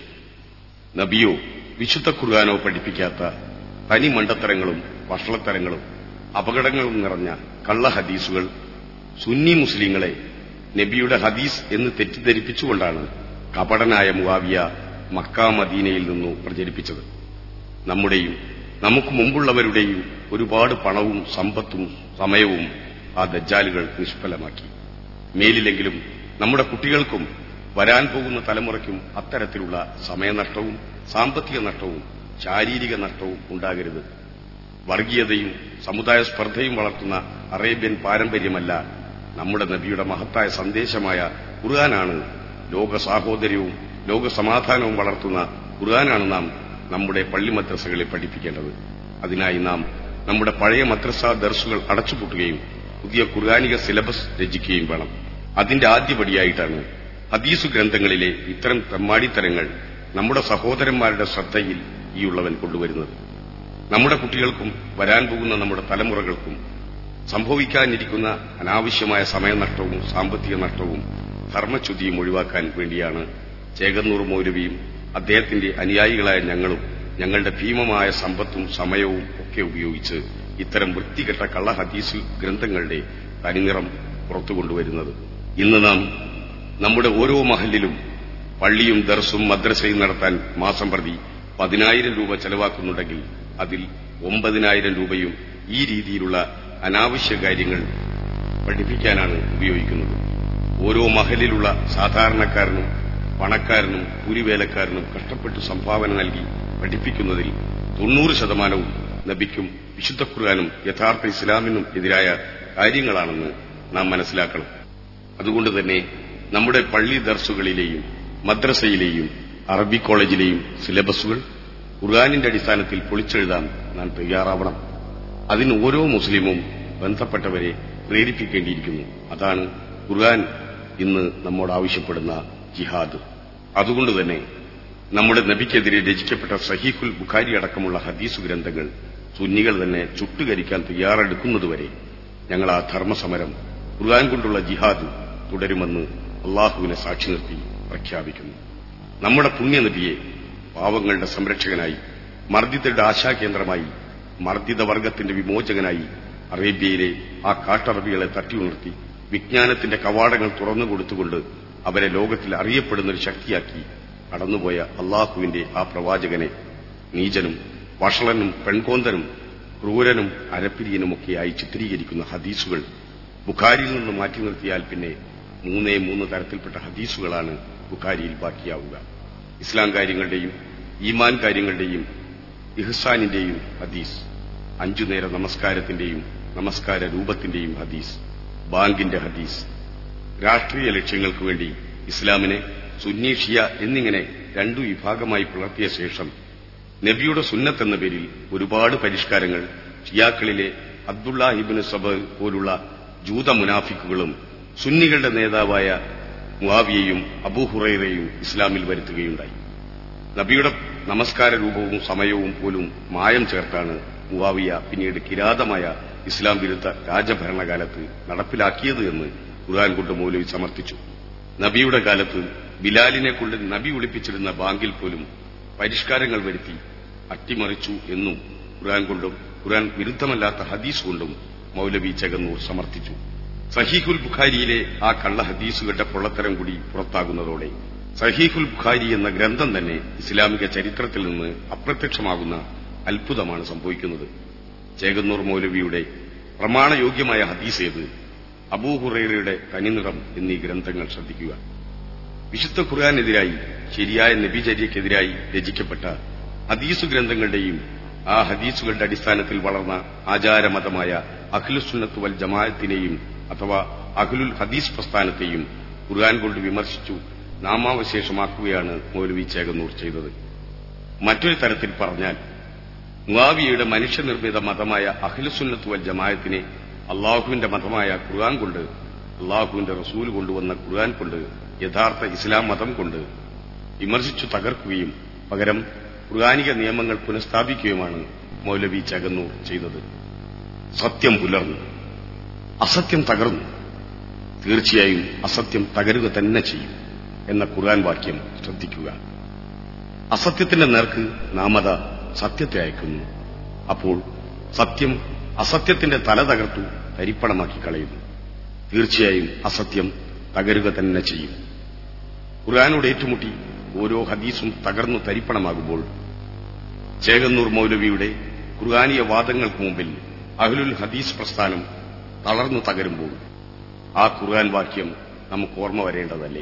നബിയോ വിശുദ്ധ ഖുർആാനോ പഠിപ്പിക്കാത്ത തനി മണ്ടത്തരങ്ങളും വഷളത്തരങ്ങളും അപകടങ്ങളും നിറഞ്ഞ കള്ള ഹദീസുകൾ സുന്നി മുസ്ലിങ്ങളെ നബിയുടെ ഹദീസ് എന്ന് തെറ്റിദ്ധരിപ്പിച്ചുകൊണ്ടാണ് കപടനായ മുവാവിയ മക്ക മദീനയിൽ നിന്നു പ്രചരിപ്പിച്ചത് നമ്മുടെയും നമുക്ക് മുമ്പുള്ളവരുടെയും ഒരുപാട് പണവും സമ്പത്തും സമയവും ആ ദജ്ജാലുകൾ നിഷ്ഫലമാക്കി മേലിലെങ്കിലും നമ്മുടെ കുട്ടികൾക്കും വരാൻ പോകുന്ന തലമുറയ്ക്കും അത്തരത്തിലുള്ള സമയനഷ്ടവും സാമ്പത്തിക നഷ്ടവും ശാരീരിക നഷ്ടവും ഉണ്ടാകരുത് വർഗീയതയും സമുദായ സ്പർദ്ധയും വളർത്തുന്ന അറേബ്യൻ പാരമ്പര്യമല്ല നമ്മുടെ നബിയുടെ മഹത്തായ സന്ദേശമായ ഖുർആനാണ് ലോക സാഹോദര്യവും ലോക സമാധാനവും വളർത്തുന്ന ഖുർആനാണ് നാം നമ്മുടെ പള്ളി മദ്രസകളിൽ പഠിപ്പിക്കേണ്ടത് അതിനായി നാം നമ്മുടെ പഴയ മദ്രസ ദർസുകൾ അടച്ചുപൂട്ടുകയും പുതിയ ഖുർആാനിക സിലബസ് രചിക്കുകയും വേണം അതിന്റെ ആദ്യപടിയായിട്ടാണ് ഹദീസു ഗ്രന്ഥങ്ങളിലെ ഇത്തരം തെമ്മാടിത്തരങ്ങൾ നമ്മുടെ സഹോദരന്മാരുടെ ശ്രദ്ധയിൽ ഈ ഉള്ളവൻ കൊണ്ടുവരുന്നത് നമ്മുടെ കുട്ടികൾക്കും വരാൻ പോകുന്ന നമ്മുടെ തലമുറകൾക്കും സംഭവിക്കാനിരിക്കുന്ന അനാവശ്യമായ സമയനഷ്ടവും സാമ്പത്തിക നഷ്ടവും ധർമ്മച്യുതിയും ഒഴിവാക്കാൻ വേണ്ടിയാണ് ചേകന്നൂർ മൗലവിയും അദ്ദേഹത്തിന്റെ അനുയായികളായ ഞങ്ങളും ഞങ്ങളുടെ ഭീമമായ സമ്പത്തും സമയവും ഒക്കെ ഉപയോഗിച്ച് ഇത്തരം വൃത്തികെട്ട കള്ള ഹദീസ് ഗ്രന്ഥങ്ങളുടെ തനിനിറം പുറത്തുകൊണ്ടുവരുന്നത് ഇന്ന് നാം നമ്മുടെ ഓരോ മഹലിലും പള്ളിയും ദർസും മദ്രസയും നടത്താൻ മാസം പ്രതി പതിനായിരം രൂപ ചെലവാക്കുന്നുണ്ടെങ്കിൽ അതിൽ ഒമ്പതിനായിരം രൂപയും ഈ രീതിയിലുള്ള അനാവശ്യ കാര്യങ്ങൾ പഠിപ്പിക്കാനാണ് ഉപയോഗിക്കുന്നത് ഓരോ മഹലിലുള്ള സാധാരണക്കാരനും പണക്കാരനും കൂലിവേലക്കാരനും കഷ്ടപ്പെട്ട് സംഭാവന നൽകി പഠിപ്പിക്കുന്നതിൽ തൊണ്ണൂറ് ശതമാനവും നബിക്കും വിശുദ്ധ ഖുർആാനും യഥാർത്ഥ ഇസ്ലാമിനും എതിരായ കാര്യങ്ങളാണെന്ന് നാം മനസ്സിലാക്കണം അതുകൊണ്ട് തന്നെ നമ്മുടെ പള്ളി ദർസുകളിലെയും മദ്രസയിലെയും അറബി കോളേജിലെയും സിലബസുകൾ ഖുർആാനിന്റെ അടിസ്ഥാനത്തിൽ പൊളിച്ചെഴുതാൻ നാം തയ്യാറാവണം അതിന് ഓരോ മുസ്ലിമും ബന്ധപ്പെട്ടവരെ പ്രേരിപ്പിക്കേണ്ടിയിരിക്കുന്നു അതാണ് ഖുർആൻ ഇന്ന് നമ്മോട് ആവശ്യപ്പെടുന്ന ജിഹാദ് അതുകൊണ്ട് തന്നെ നമ്മുടെ നബിക്കെതിരെ രചിക്കപ്പെട്ട സഹീഖുൽ ബുഖാരി അടക്കമുള്ള ഹദീസ് ഗ്രന്ഥങ്ങൾ സുന്നികൾ തന്നെ ചുട്ടുകരിക്കാൻ തയ്യാറെടുക്കുന്നതുവരെ ഞങ്ങൾ ആ ധർമ്മസമരം ഖുർആൻ കൊണ്ടുള്ള ജിഹാദ് തുടരുമെന്ന് അള്ളാഹുവിനെ സാക്ഷി നിർത്തി പ്രഖ്യാപിക്കുന്നു നമ്മുടെ പുണ്യനബിയെ പാവങ്ങളുടെ സംരക്ഷകനായി മർദ്ദിതരുടെ ആശാകേന്ദ്രമായി മർദ്ദിത വർഗത്തിന്റെ വിമോചകനായി അറേബ്യയിലെ ആ കാട്ടറബികളെ തട്ടിയുണർത്തി വിജ്ഞാനത്തിന്റെ കവാടങ്ങൾ തുറന്നുകൊടുത്തുകൊണ്ട് അവരെ ലോകത്തിൽ അറിയപ്പെടുന്ന ഒരു ശക്തിയാക്കി കടന്നുപോയ അള്ളാഹുവിന്റെ ആ പ്രവാചകനെ നീചനും വഷളനും പെൺകോന്തനും ക്രൂരനും അരപ്പിരിയനുമൊക്കെയായി ചിത്രീകരിക്കുന്ന ഹദീസുകൾ ബുഖാരിയിൽ നിന്ന് മാറ്റി നിർത്തിയാൽ പിന്നെ മൂന്നേ മൂന്ന് തരത്തിൽപ്പെട്ട ഹദീസുകളാണ് ബുഖാരിയിൽ ബാക്കിയാവുക ഇസ്ലാം കാര്യങ്ങളുടെയും ഈമാൻ കാര്യങ്ങളുടെയും ഇഹ്സാനിന്റെയും ഹദീസ് അഞ്ചു നേര നമസ്കാരത്തിന്റെയും നമസ്കാര രൂപത്തിന്റെയും ഹദീസ് ബാങ്കിന്റെ ഹദീസ് രാഷ്ട്രീയ ലക്ഷ്യങ്ങൾക്ക് വേണ്ടി ഇസ്ലാമിനെ സുന്നി ഷിയ എന്നിങ്ങനെ രണ്ടു വിഭാഗമായി പുലർത്തിയ ശേഷം നബിയുടെ സുന്നത്ത് എന്ന പേരിൽ ഒരുപാട് പരിഷ്കാരങ്ങൾ ഷിയാക്കളിലെ അബ്ദുല്ലാഹിബിന് സബ് പോലുള്ള ജൂത മുനാഫിക്കുകളും സുന്നികളുടെ നേതാവായ മുവാവിയയും അബൂഹുറൈറയും ഇസ്ലാമിൽ വരുത്തുകയുണ്ടായി നബിയുടെ നമസ്കാര രൂപവും സമയവും പോലും മായം ചേർത്താണ് മുവാവിയ പിന്നീട് കിരാതമായ ഇസ്ലാം വിരുദ്ധ രാജഭരണകാലത്ത് നടപ്പിലാക്കിയത് എന്ന് ഖുർആൻ കൊണ്ട് മൗലവി സമർത്ഥിച്ചു നബിയുടെ കാലത്ത് ബിലാലിനെ കൊണ്ട് നബി ഒളിപ്പിച്ചിരുന്ന ബാങ്കിൽ പോലും പരിഷ്കാരങ്ങൾ വരുത്തി അട്ടിമറിച്ചു എന്നും ഖുർആൻ കൊണ്ടും ഖുർആൻ വിരുദ്ധമല്ലാത്ത ഹദീസ് കൊണ്ടും മൗലവി ചെകന്നൂർ സമർത്ഥിച്ചു സഹീഖുൽ ബുഖാരിയിലെ ആ കള്ള ഹദീസുകളുടെ പൊള്ളത്തരം കൂടി പുറത്താകുന്നതോടെ സഹീഖുൽ ബുഖാരി എന്ന ഗ്രന്ഥം തന്നെ ഇസ്ലാമിക ചരിത്രത്തിൽ നിന്ന് അപ്രത്യക്ഷമാകുന്ന അത്ഭുതമാണ് സംഭവിക്കുന്നത് ചേകന്നൂർ മൗലവിയുടെ പ്രമാണയോഗ്യമായ ഹദീസ് ഏത് അബൂഹുറൈറയുടെ തനിനിറം എന്നീ ഗ്രന്ഥങ്ങൾ ശ്രദ്ധിക്കുക വിശുദ്ധ ഖുർആാനെതിരായി ശരിയായ നബിചര്യക്കെതിരായി രചിക്കപ്പെട്ട ഹദീസു ഗ്രന്ഥങ്ങളുടെയും ആ ഹദീസുകളുടെ അടിസ്ഥാനത്തിൽ വളർന്ന ആചാരമതമായ അഖിലുസുന്നത്ത് വൽ ജമാഅത്തിനെയും അഥവാ അഖിലുൽ ഹദീസ് പ്രസ്ഥാനത്തെയും ഖുർആൻ കൊണ്ട് വിമർശിച്ചു നാമാവശേഷമാക്കുകയാണ് മൗലവി ചേകന്നൂർ ചെയ്തത് മറ്റൊരു തരത്തിൽ പറഞ്ഞാൽ മുവാവിയയുടെ മനുഷ്യനിർമ്മിത മതമായ അഖിലുസുന്നത്ത് വൽ ജമാഅത്തിനെ അള്ളാഹുവിന്റെ മതമായ ഖുർആൻ കൊണ്ട് അള്ളാഹുവിന്റെ റസൂൽ കൊണ്ടുവന്ന ഖുർആൻ കൊണ്ട് യഥാർത്ഥ ഇസ്ലാം മതം കൊണ്ട് വിമർശിച്ചു തകർക്കുകയും പകരം ഖുർആാനിക നിയമങ്ങൾ പുനഃസ്ഥാപിക്കുകയുമാണ് മൗലവി ചകന്നൂർ ചെയ്തത് സത്യം പുലർന്നു അസത്യം തകർന്നു തീർച്ചയായും അസത്യം തകരുക തന്നെ ചെയ്യും എന്ന ഖുർആൻ വാക്യം ശ്രദ്ധിക്കുക അസത്യത്തിന്റെ നേർക്ക് നാമത സത്യത്തെ അയക്കുന്നു അപ്പോൾ സത്യം അസത്യത്തിന്റെ തല തകർത്തു തരിപ്പണമാക്കി കളയുന്നു തീർച്ചയായും അസത്യം തകരുക തന്നെ ചെയ്യും ഖുർആാനോട് ഏറ്റുമുട്ടി ഓരോ ഹദീസും തകർന്നു തരിപ്പണമാകുമ്പോൾ ചേകന്നൂർ മൗലവിയുടെ ഖുർആാനിയ വാദങ്ങൾക്ക് മുമ്പിൽ അഹ്ലുൽ ഹദീസ് പ്രസ്ഥാനം തളർന്നു തകരുമ്പോൾ ആ ഖുർആൻ വാക്യം നമുക്ക് ഓർമ്മ വരേണ്ടതല്ലേ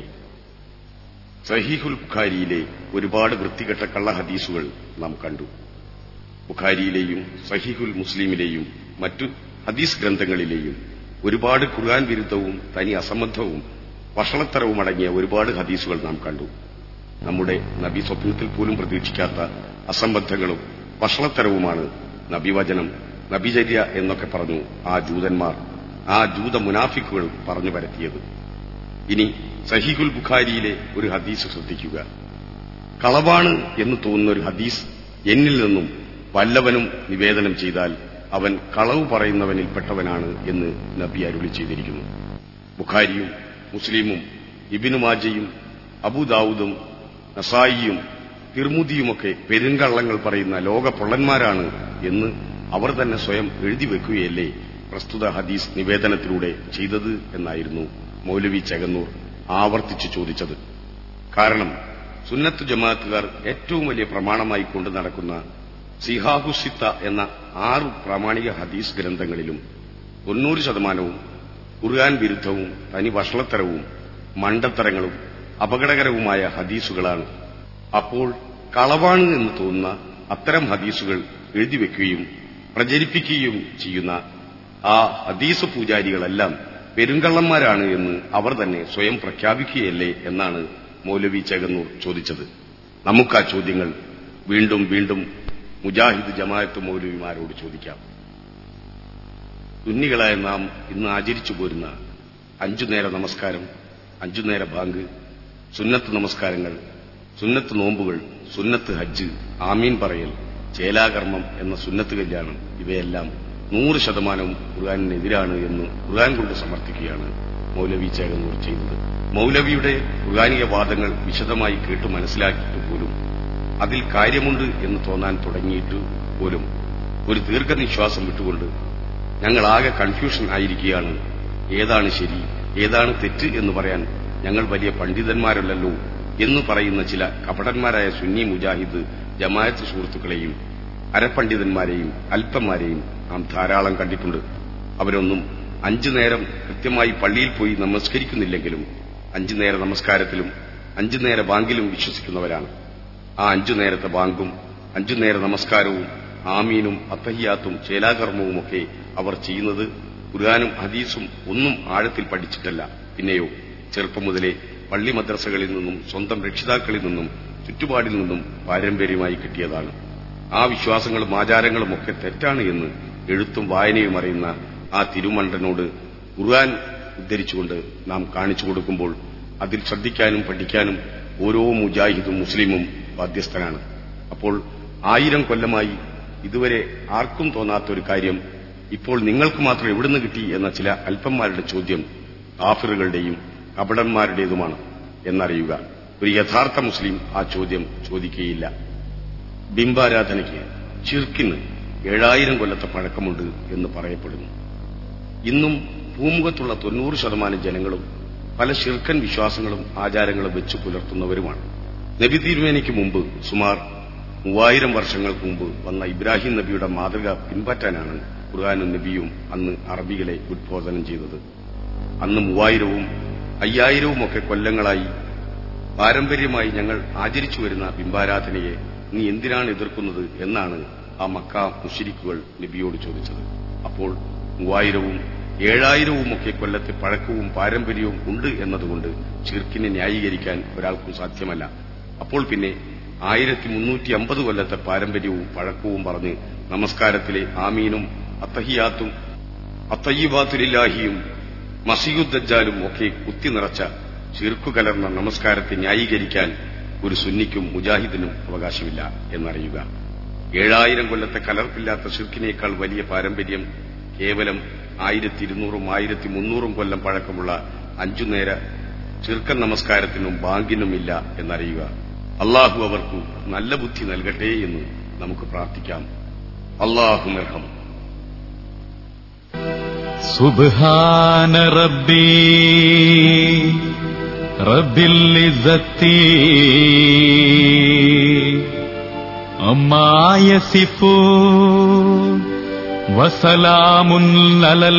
സഹീഹുൽ ബുഖാരിയിലെ ഒരുപാട് വൃത്തികെട്ട കള്ള ഹദീസുകൾ നാം കണ്ടു ബുഖാരിയിലെയും സഹീഹുൽ മുസ്ലിമിലെയും മറ്റു ഹദീസ് ഗ്രന്ഥങ്ങളിലെയും ഒരുപാട് ഖുർആൻ വിരുദ്ധവും തനി അസംബന്ധവും വഷളത്തരവും അടങ്ങിയ ഒരുപാട് ഹദീസുകൾ നാം കണ്ടു നമ്മുടെ നബി സ്വപ്നത്തിൽ പോലും പ്രതീക്ഷിക്കാത്ത അസംബന്ധങ്ങളും വഷളത്തരവുമാണ് നബിവചനം നബിചര്യ എന്നൊക്കെ പറഞ്ഞു ആ ജൂതന്മാർ ആ ജൂത മുനാഫിക്കുകൾ പറഞ്ഞു പരത്തിയത് ഇനി സഹീഹുൽ ബുഖാരിയിലെ ഒരു ഹദീസ് ശ്രദ്ധിക്കുക കളവാണ് എന്ന് തോന്നുന്ന ഒരു ഹദീസ് എന്നിൽ നിന്നും വല്ലവനും നിവേദനം ചെയ്താൽ അവൻ കളവ് പറയുന്നവനിൽപ്പെട്ടവനാണ് എന്ന് നബി അരുളി ചെയ്തിരിക്കുന്നു ബുഖാരിയും മുസ്ലിമും ഇബിനുമാജയും അബുദാവൂദും നസായിയും തിർമുദിയുമൊക്കെ പെരുങ്കള്ളങ്ങൾ പറയുന്ന ലോക പൊള്ളന്മാരാണ് എന്ന് അവർ തന്നെ സ്വയം എഴുതി വെക്കുകയല്ലേ പ്രസ്തുത ഹദീസ് നിവേദനത്തിലൂടെ ചെയ്തത് എന്നായിരുന്നു മൗലവി ചകന്നൂർ ആവർത്തിച്ചു ചോദിച്ചത് കാരണം സുന്നത്ത് ജമാഅത്തുകാർ ഏറ്റവും വലിയ പ്രമാണമായി കൊണ്ടു നടക്കുന്ന സിഹാഹുസിത്ത എന്ന ആറ് പ്രാമാണിക ഹദീസ് ഗ്രന്ഥങ്ങളിലും തൊണ്ണൂറ് ശതമാനവും ഖുർആൻ വിരുദ്ധവും തനി വഷളത്തരവും മണ്ടത്തരങ്ങളും അപകടകരവുമായ ഹദീസുകളാണ് അപ്പോൾ കളവാണ് എന്ന് തോന്നുന്ന അത്തരം ഹദീസുകൾ എഴുതിവെക്കുകയും പ്രചരിപ്പിക്കുകയും ചെയ്യുന്ന ആ ഹദീസ് പൂജാരികളെല്ലാം പെരുങ്കള്ളന്മാരാണ് എന്ന് അവർ തന്നെ സ്വയം പ്രഖ്യാപിക്കുകയല്ലേ എന്നാണ് മൗലവി ചേകന്നൂർ ചോദിച്ചത് നമുക്ക് ആ ചോദ്യങ്ങൾ വീണ്ടും വീണ്ടും മുജാഹിദ് ജമാഅത്ത് മൗലവിമാരോട് ചോദിക്കാം സുന്നികളായ നാം ഇന്ന് ആചരിച്ചു പോരുന്ന അഞ്ചു നേര നമസ്കാരം അഞ്ചു നേര ബാങ്ക് സുന്നത്ത് നമസ്കാരങ്ങൾ സുന്നത്ത് നോമ്പുകൾ സുന്നത്ത് ഹജ്ജ് ആമീൻ പറയൽ ചേലാകർമ്മം എന്ന സുന്നത്ത് കല്യാണം ഇവയെല്ലാം നൂറ് ശതമാനവും ഖുർആാനിനെതിരാണ് എന്ന് ഖുർആൻ കൊണ്ട് സമർത്ഥിക്കുകയാണ് മൗലവി ചേകന്നൂർ ചെയ്തത് മൗലവിയുടെ ഖുർആാനിക വാദങ്ങൾ വിശദമായി കേട്ടു മനസ്സിലാക്കിയിട്ട് പോലും അതിൽ കാര്യമുണ്ട് എന്ന് തോന്നാൻ തുടങ്ങിയിട്ട് പോലും ഒരു ദീർഘനിശ്വാസം വിട്ടുകൊണ്ട് ഞങ്ങളാകെ കൺഫ്യൂഷൻ ആയിരിക്കുകയാണ് ഏതാണ് ശരി ഏതാണ് തെറ്റ് എന്ന് പറയാൻ ഞങ്ങൾ വലിയ പണ്ഡിതന്മാരല്ലല്ലോ എന്ന് പറയുന്ന ചില കപടന്മാരായ സുന്നി മുജാഹിദ് ജമായത്ത് സുഹൃത്തുക്കളെയും അരപ്പണ്ഡിതന്മാരെയും അല്പന്മാരെയും നാം ധാരാളം കണ്ടിട്ടുണ്ട് അവരൊന്നും അഞ്ചു നേരം കൃത്യമായി പള്ളിയിൽ പോയി നമസ്കരിക്കുന്നില്ലെങ്കിലും അഞ്ചു നേര നമസ്കാരത്തിലും അഞ്ചു നേര ബാങ്കിലും വിശ്വസിക്കുന്നവരാണ് ആ അഞ്ചു നേരത്തെ ബാങ്കും അഞ്ചു നേര നമസ്കാരവും ആമീനും അത്തഹിയാത്തും ചേലാകർമ്മവുമൊക്കെ അവർ ചെയ്യുന്നത് ഖുർആാനും ഹദീസും ഒന്നും ആഴത്തിൽ പഠിച്ചിട്ടല്ല പിന്നെയോ ചെറുപ്പം മുതലേ പള്ളി മദ്രസകളിൽ നിന്നും സ്വന്തം രക്ഷിതാക്കളിൽ നിന്നും ചുറ്റുപാടിൽ നിന്നും പാരമ്പര്യമായി കിട്ടിയതാണ് ആ വിശ്വാസങ്ങളും ആചാരങ്ങളും ഒക്കെ തെറ്റാണ് എന്ന് എഴുത്തും വായനയും അറിയുന്ന ആ തിരുമണ്ടനോട് ഖുർആൻ ഉദ്ധരിച്ചുകൊണ്ട് നാം കാണിച്ചു കൊടുക്കുമ്പോൾ അതിൽ ശ്രദ്ധിക്കാനും പഠിക്കാനും ഓരോ മുജാഹിദും മുസ്ലിമും ബാധ്യസ്ഥനാണ് അപ്പോൾ ആയിരം കൊല്ലമായി ഇതുവരെ ആർക്കും തോന്നാത്ത ഒരു കാര്യം ഇപ്പോൾ നിങ്ങൾക്ക് മാത്രം എവിടുന്ന് കിട്ടി എന്ന ചില അല്പന്മാരുടെ ചോദ്യം കാഫിറുകളുടെയും കപടന്മാരുടേതുമാണ് എന്നറിയുക ഒരു യഥാർത്ഥ മുസ്ലിം ആ ചോദ്യം ചോദിക്കുകയില്ല ബിംബാരാധനയ്ക്ക് ചിർക്കിന് ഏഴായിരം കൊല്ലത്തെ പഴക്കമുണ്ട് എന്ന് പറയപ്പെടുന്നു ഇന്നും ഭൂമുഖത്തുള്ള തൊണ്ണൂറ് ശതമാനം ജനങ്ങളും പല ശിർക്കൻ വിശ്വാസങ്ങളും ആചാരങ്ങളും വെച്ചു പുലർത്തുന്നവരുമാണ് നബി തിരുമേനിക്ക് മുമ്പ് സുമാർ മൂവായിരം വർഷങ്ങൾക്ക് മുമ്പ് വന്ന ഇബ്രാഹിം നബിയുടെ മാതൃക പിൻപറ്റാനാണ് ഖുർആാനും നബിയും അന്ന് അറബികളെ ഉദ്ബോധനം ചെയ്തത് അന്ന് മൂവായിരവും അയ്യായിരവും ഒക്കെ കൊല്ലങ്ങളായി പാരമ്പര്യമായി ഞങ്ങൾ ആചരിച്ചു വരുന്ന ബിംബാരാധനയെ നീ എന്തിനാണ് എതിർക്കുന്നത് എന്നാണ് ആ മക്ക മുഷിരിക്കുകൾ നബിയോട് ചോദിച്ചത് അപ്പോൾ മൂവായിരവും ഏഴായിരവും ഒക്കെ കൊല്ലത്തെ പഴക്കവും പാരമ്പര്യവും ഉണ്ട് എന്നതുകൊണ്ട് ചിർക്കിനെ ന്യായീകരിക്കാൻ ഒരാൾക്കും സാധ്യമല്ല അപ്പോൾ പിന്നെ ആയിരത്തി മുന്നൂറ്റി അമ്പത് കൊല്ലത്തെ പാരമ്പര്യവും പഴക്കവും പറഞ്ഞ് നമസ്കാരത്തിലെ ആമീനും അത്തഹിയാത്തും അത്തയ്യബാത്തുലില്ലാഹിയും മസിയുദ്ദജാലും ഒക്കെ കുത്തി നിറച്ച ചിർക്കു കലർന്ന നമസ്കാരത്തെ ന്യായീകരിക്കാൻ ഒരു സുന്നിക്കും മുജാഹിദിനും അവകാശമില്ല എന്നറിയുക ഏഴായിരം കൊല്ലത്തെ കലർപ്പില്ലാത്ത ഷിർക്കിനേക്കാൾ വലിയ പാരമ്പര്യം കേവലം ആയിരത്തി ഇരുന്നൂറും ആയിരത്തി മുന്നൂറും കൊല്ലം പഴക്കമുള്ള അഞ്ചു നേര ചിർക്കൻ നമസ്കാരത്തിനും ബാങ്കിനുമില്ല എന്നറിയുക അള്ളാഹു അവർക്ക് നല്ല ബുദ്ധി നൽകട്ടെ എന്ന് നമുക്ക് പ്രാർത്ഥിക്കാം അള്ളാഹു നിർഹം സുബ്ഹാന റബ്ബി റബ്ബിൽ ഇസ്സത്തി അമ്മാ യസിഫൂൻ വസലാമുൻ അലൽ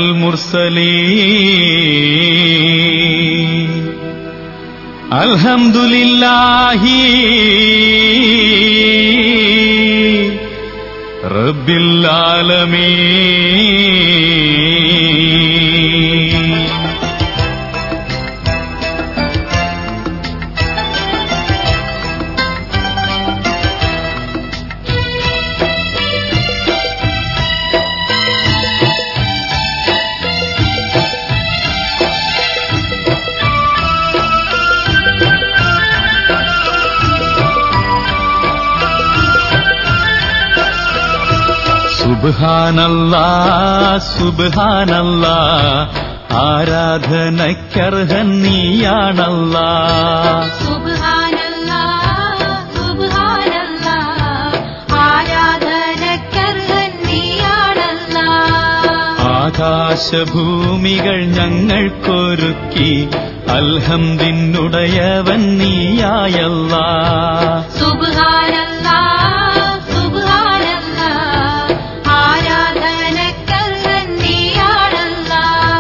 മുർസലീൻ അൽഹംദുലില്ലാഹി റബ്ബിൽ ആലമീൻ സുബ്ഹാനല്ലാ സുബ്ഹാനല്ലാ ആരാധനയ്ക്കർഹൻ നീയാണല്ലാ സുബ്ഹാനല്ലാ സുബ്ഹാനല്ലാ ആരാധനക്കർഹൻ നീയാണല്ലാ ആകാശഭൂമികൾ ഞങ്ങൾക്കൊരുക്കി അൽഹംദിനുടയവൻ നീയായല്ലാ സുബ്ഹാനല്ലാ സുബ്ഹാനല്ലാ ആരാധനക്കർഹൻ നീയാണല്ലാ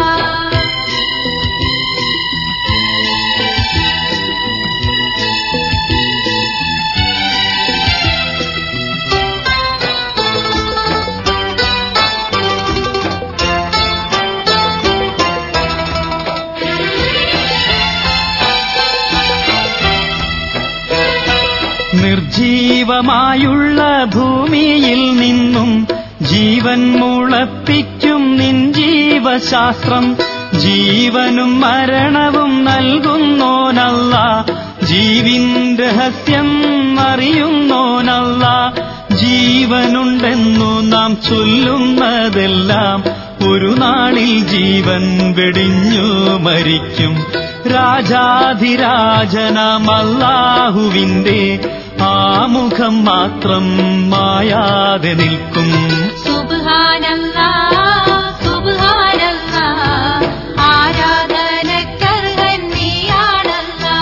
നിർജീവമായുള്ള ഭൂമിയിൽ നിന്നും ജീവൻ മുളപ്പിക്കും നിൻ ജീവശാസ്ത്രം ജീവനും മരണവും നൽകുന്നോനല്ല ജീവിൻ രഹസ്യം അറിയുന്നോനല്ല ജീവനുണ്ടെന്നു നാം ചൊല്ലുന്നതെല്ലാം ഒരു നാളിൽ ജീവൻ വെടിഞ്ഞു മരിക്കും രാജാധിരാജനാം അല്ലാഹുവിന്റെ ആമുഖം മാത്രം മായാതെ നിൽക്കും സുബ്ഹാനല്ലാ സുബ്ഹാനല്ലാ ആരാധനക്കർഹൻ നീയാണല്ലാ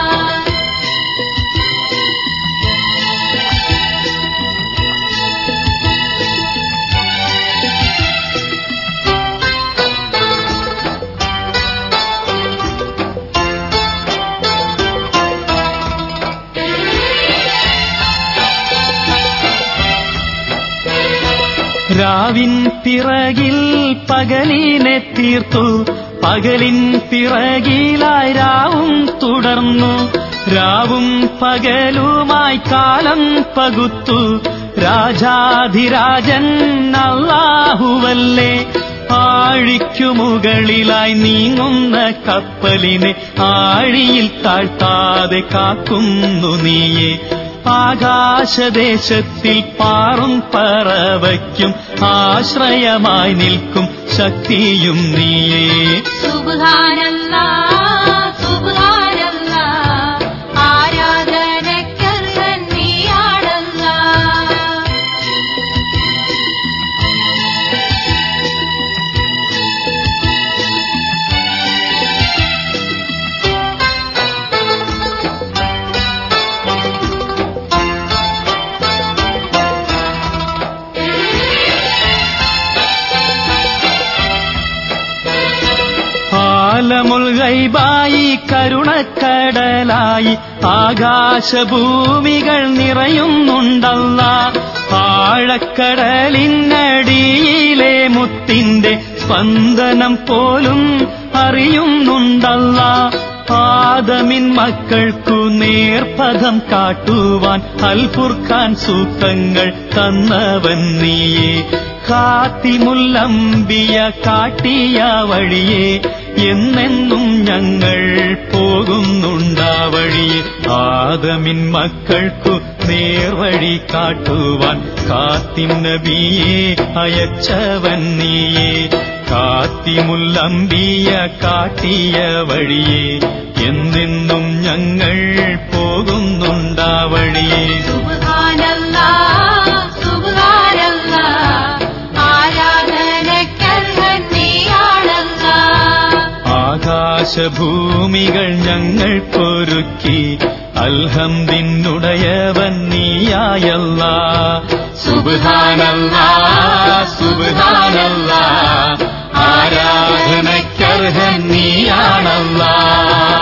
രാവിൻ പിറകിൽ പകലിനെ തീർത്തു പകലിൻ പിറകിലായി രാവും തുടർന്നു രാവും പകലുമായി കാലം പകുത്തു രാജാധിരാജൻ അല്ലാഹുവല്ലേ ആഴിക്കു മുകളിലായി നീങ്ങുന്ന കപ്പലിനെ ആഴിയിൽ താഴ്ത്താതെ കാക്കുന്നു നീയെ ആകാശദേശത്തിൽ പാറും പറവയ്ക്കും ആശ്രയമായി നിൽക്കും ശക്തിയും നീയേ സുബ്ഹാനല്ലാ സുബ്ഹാനല്ലാ ആരാധനക്കർഹൻ നീയാണല്ലാ ആലമുൽ ഗൈബായി കരുണക്കടലായി ആകാശഭൂമികൾ നിറയുന്നുണ്ടല്ല ആഴക്കടലിനടിയിലെ മുത്തിന്റെ സ്പന്ദനം പോലും അറിയുന്നുണ്ടല്ല ആദമിൻ മക്കൾക്കു നേർപഥം കാട്ടുവാൻ അൽഫുർഖാൻ സൂക്തങ്ങൾ തന്നവൻ നീയേ കാത്തിമുല്ലമ്പിയ കാട്ടിയ വഴിയെ എന്നെന്നും ഞങ്ങൾ പോകുന്നുണ്ടാ വഴിയെ ആദമിൻ മക്കൾക്കു നേർവഴി കാട്ടുവാൻ കാത്തിൻ നബിയെ അയച്ചവൻ നീയേ കാത്തിമുല്ലമ്പിയ കാട്ടിയ വഴിയെ എന്നെന്നും ഞങ്ങൾ പോകുന്നുണ്ടാ വഴിയെ സുബ്ഹാനല്ലാ സുബ്ഹാനല്ലാ ആരാധനക്കർഹൻ നീയാണല്ലാ ആകാശഭൂമികൾ ഞങ്ങൾക്കൊരുക്കി അൽഹംദിനുടയവൻ നീയായല്ല സുബ്ഹാനല്ലാ സുബ്ഹാനല്ലാ ആരാധനക്കർഹൻ നീയാണല്ലാ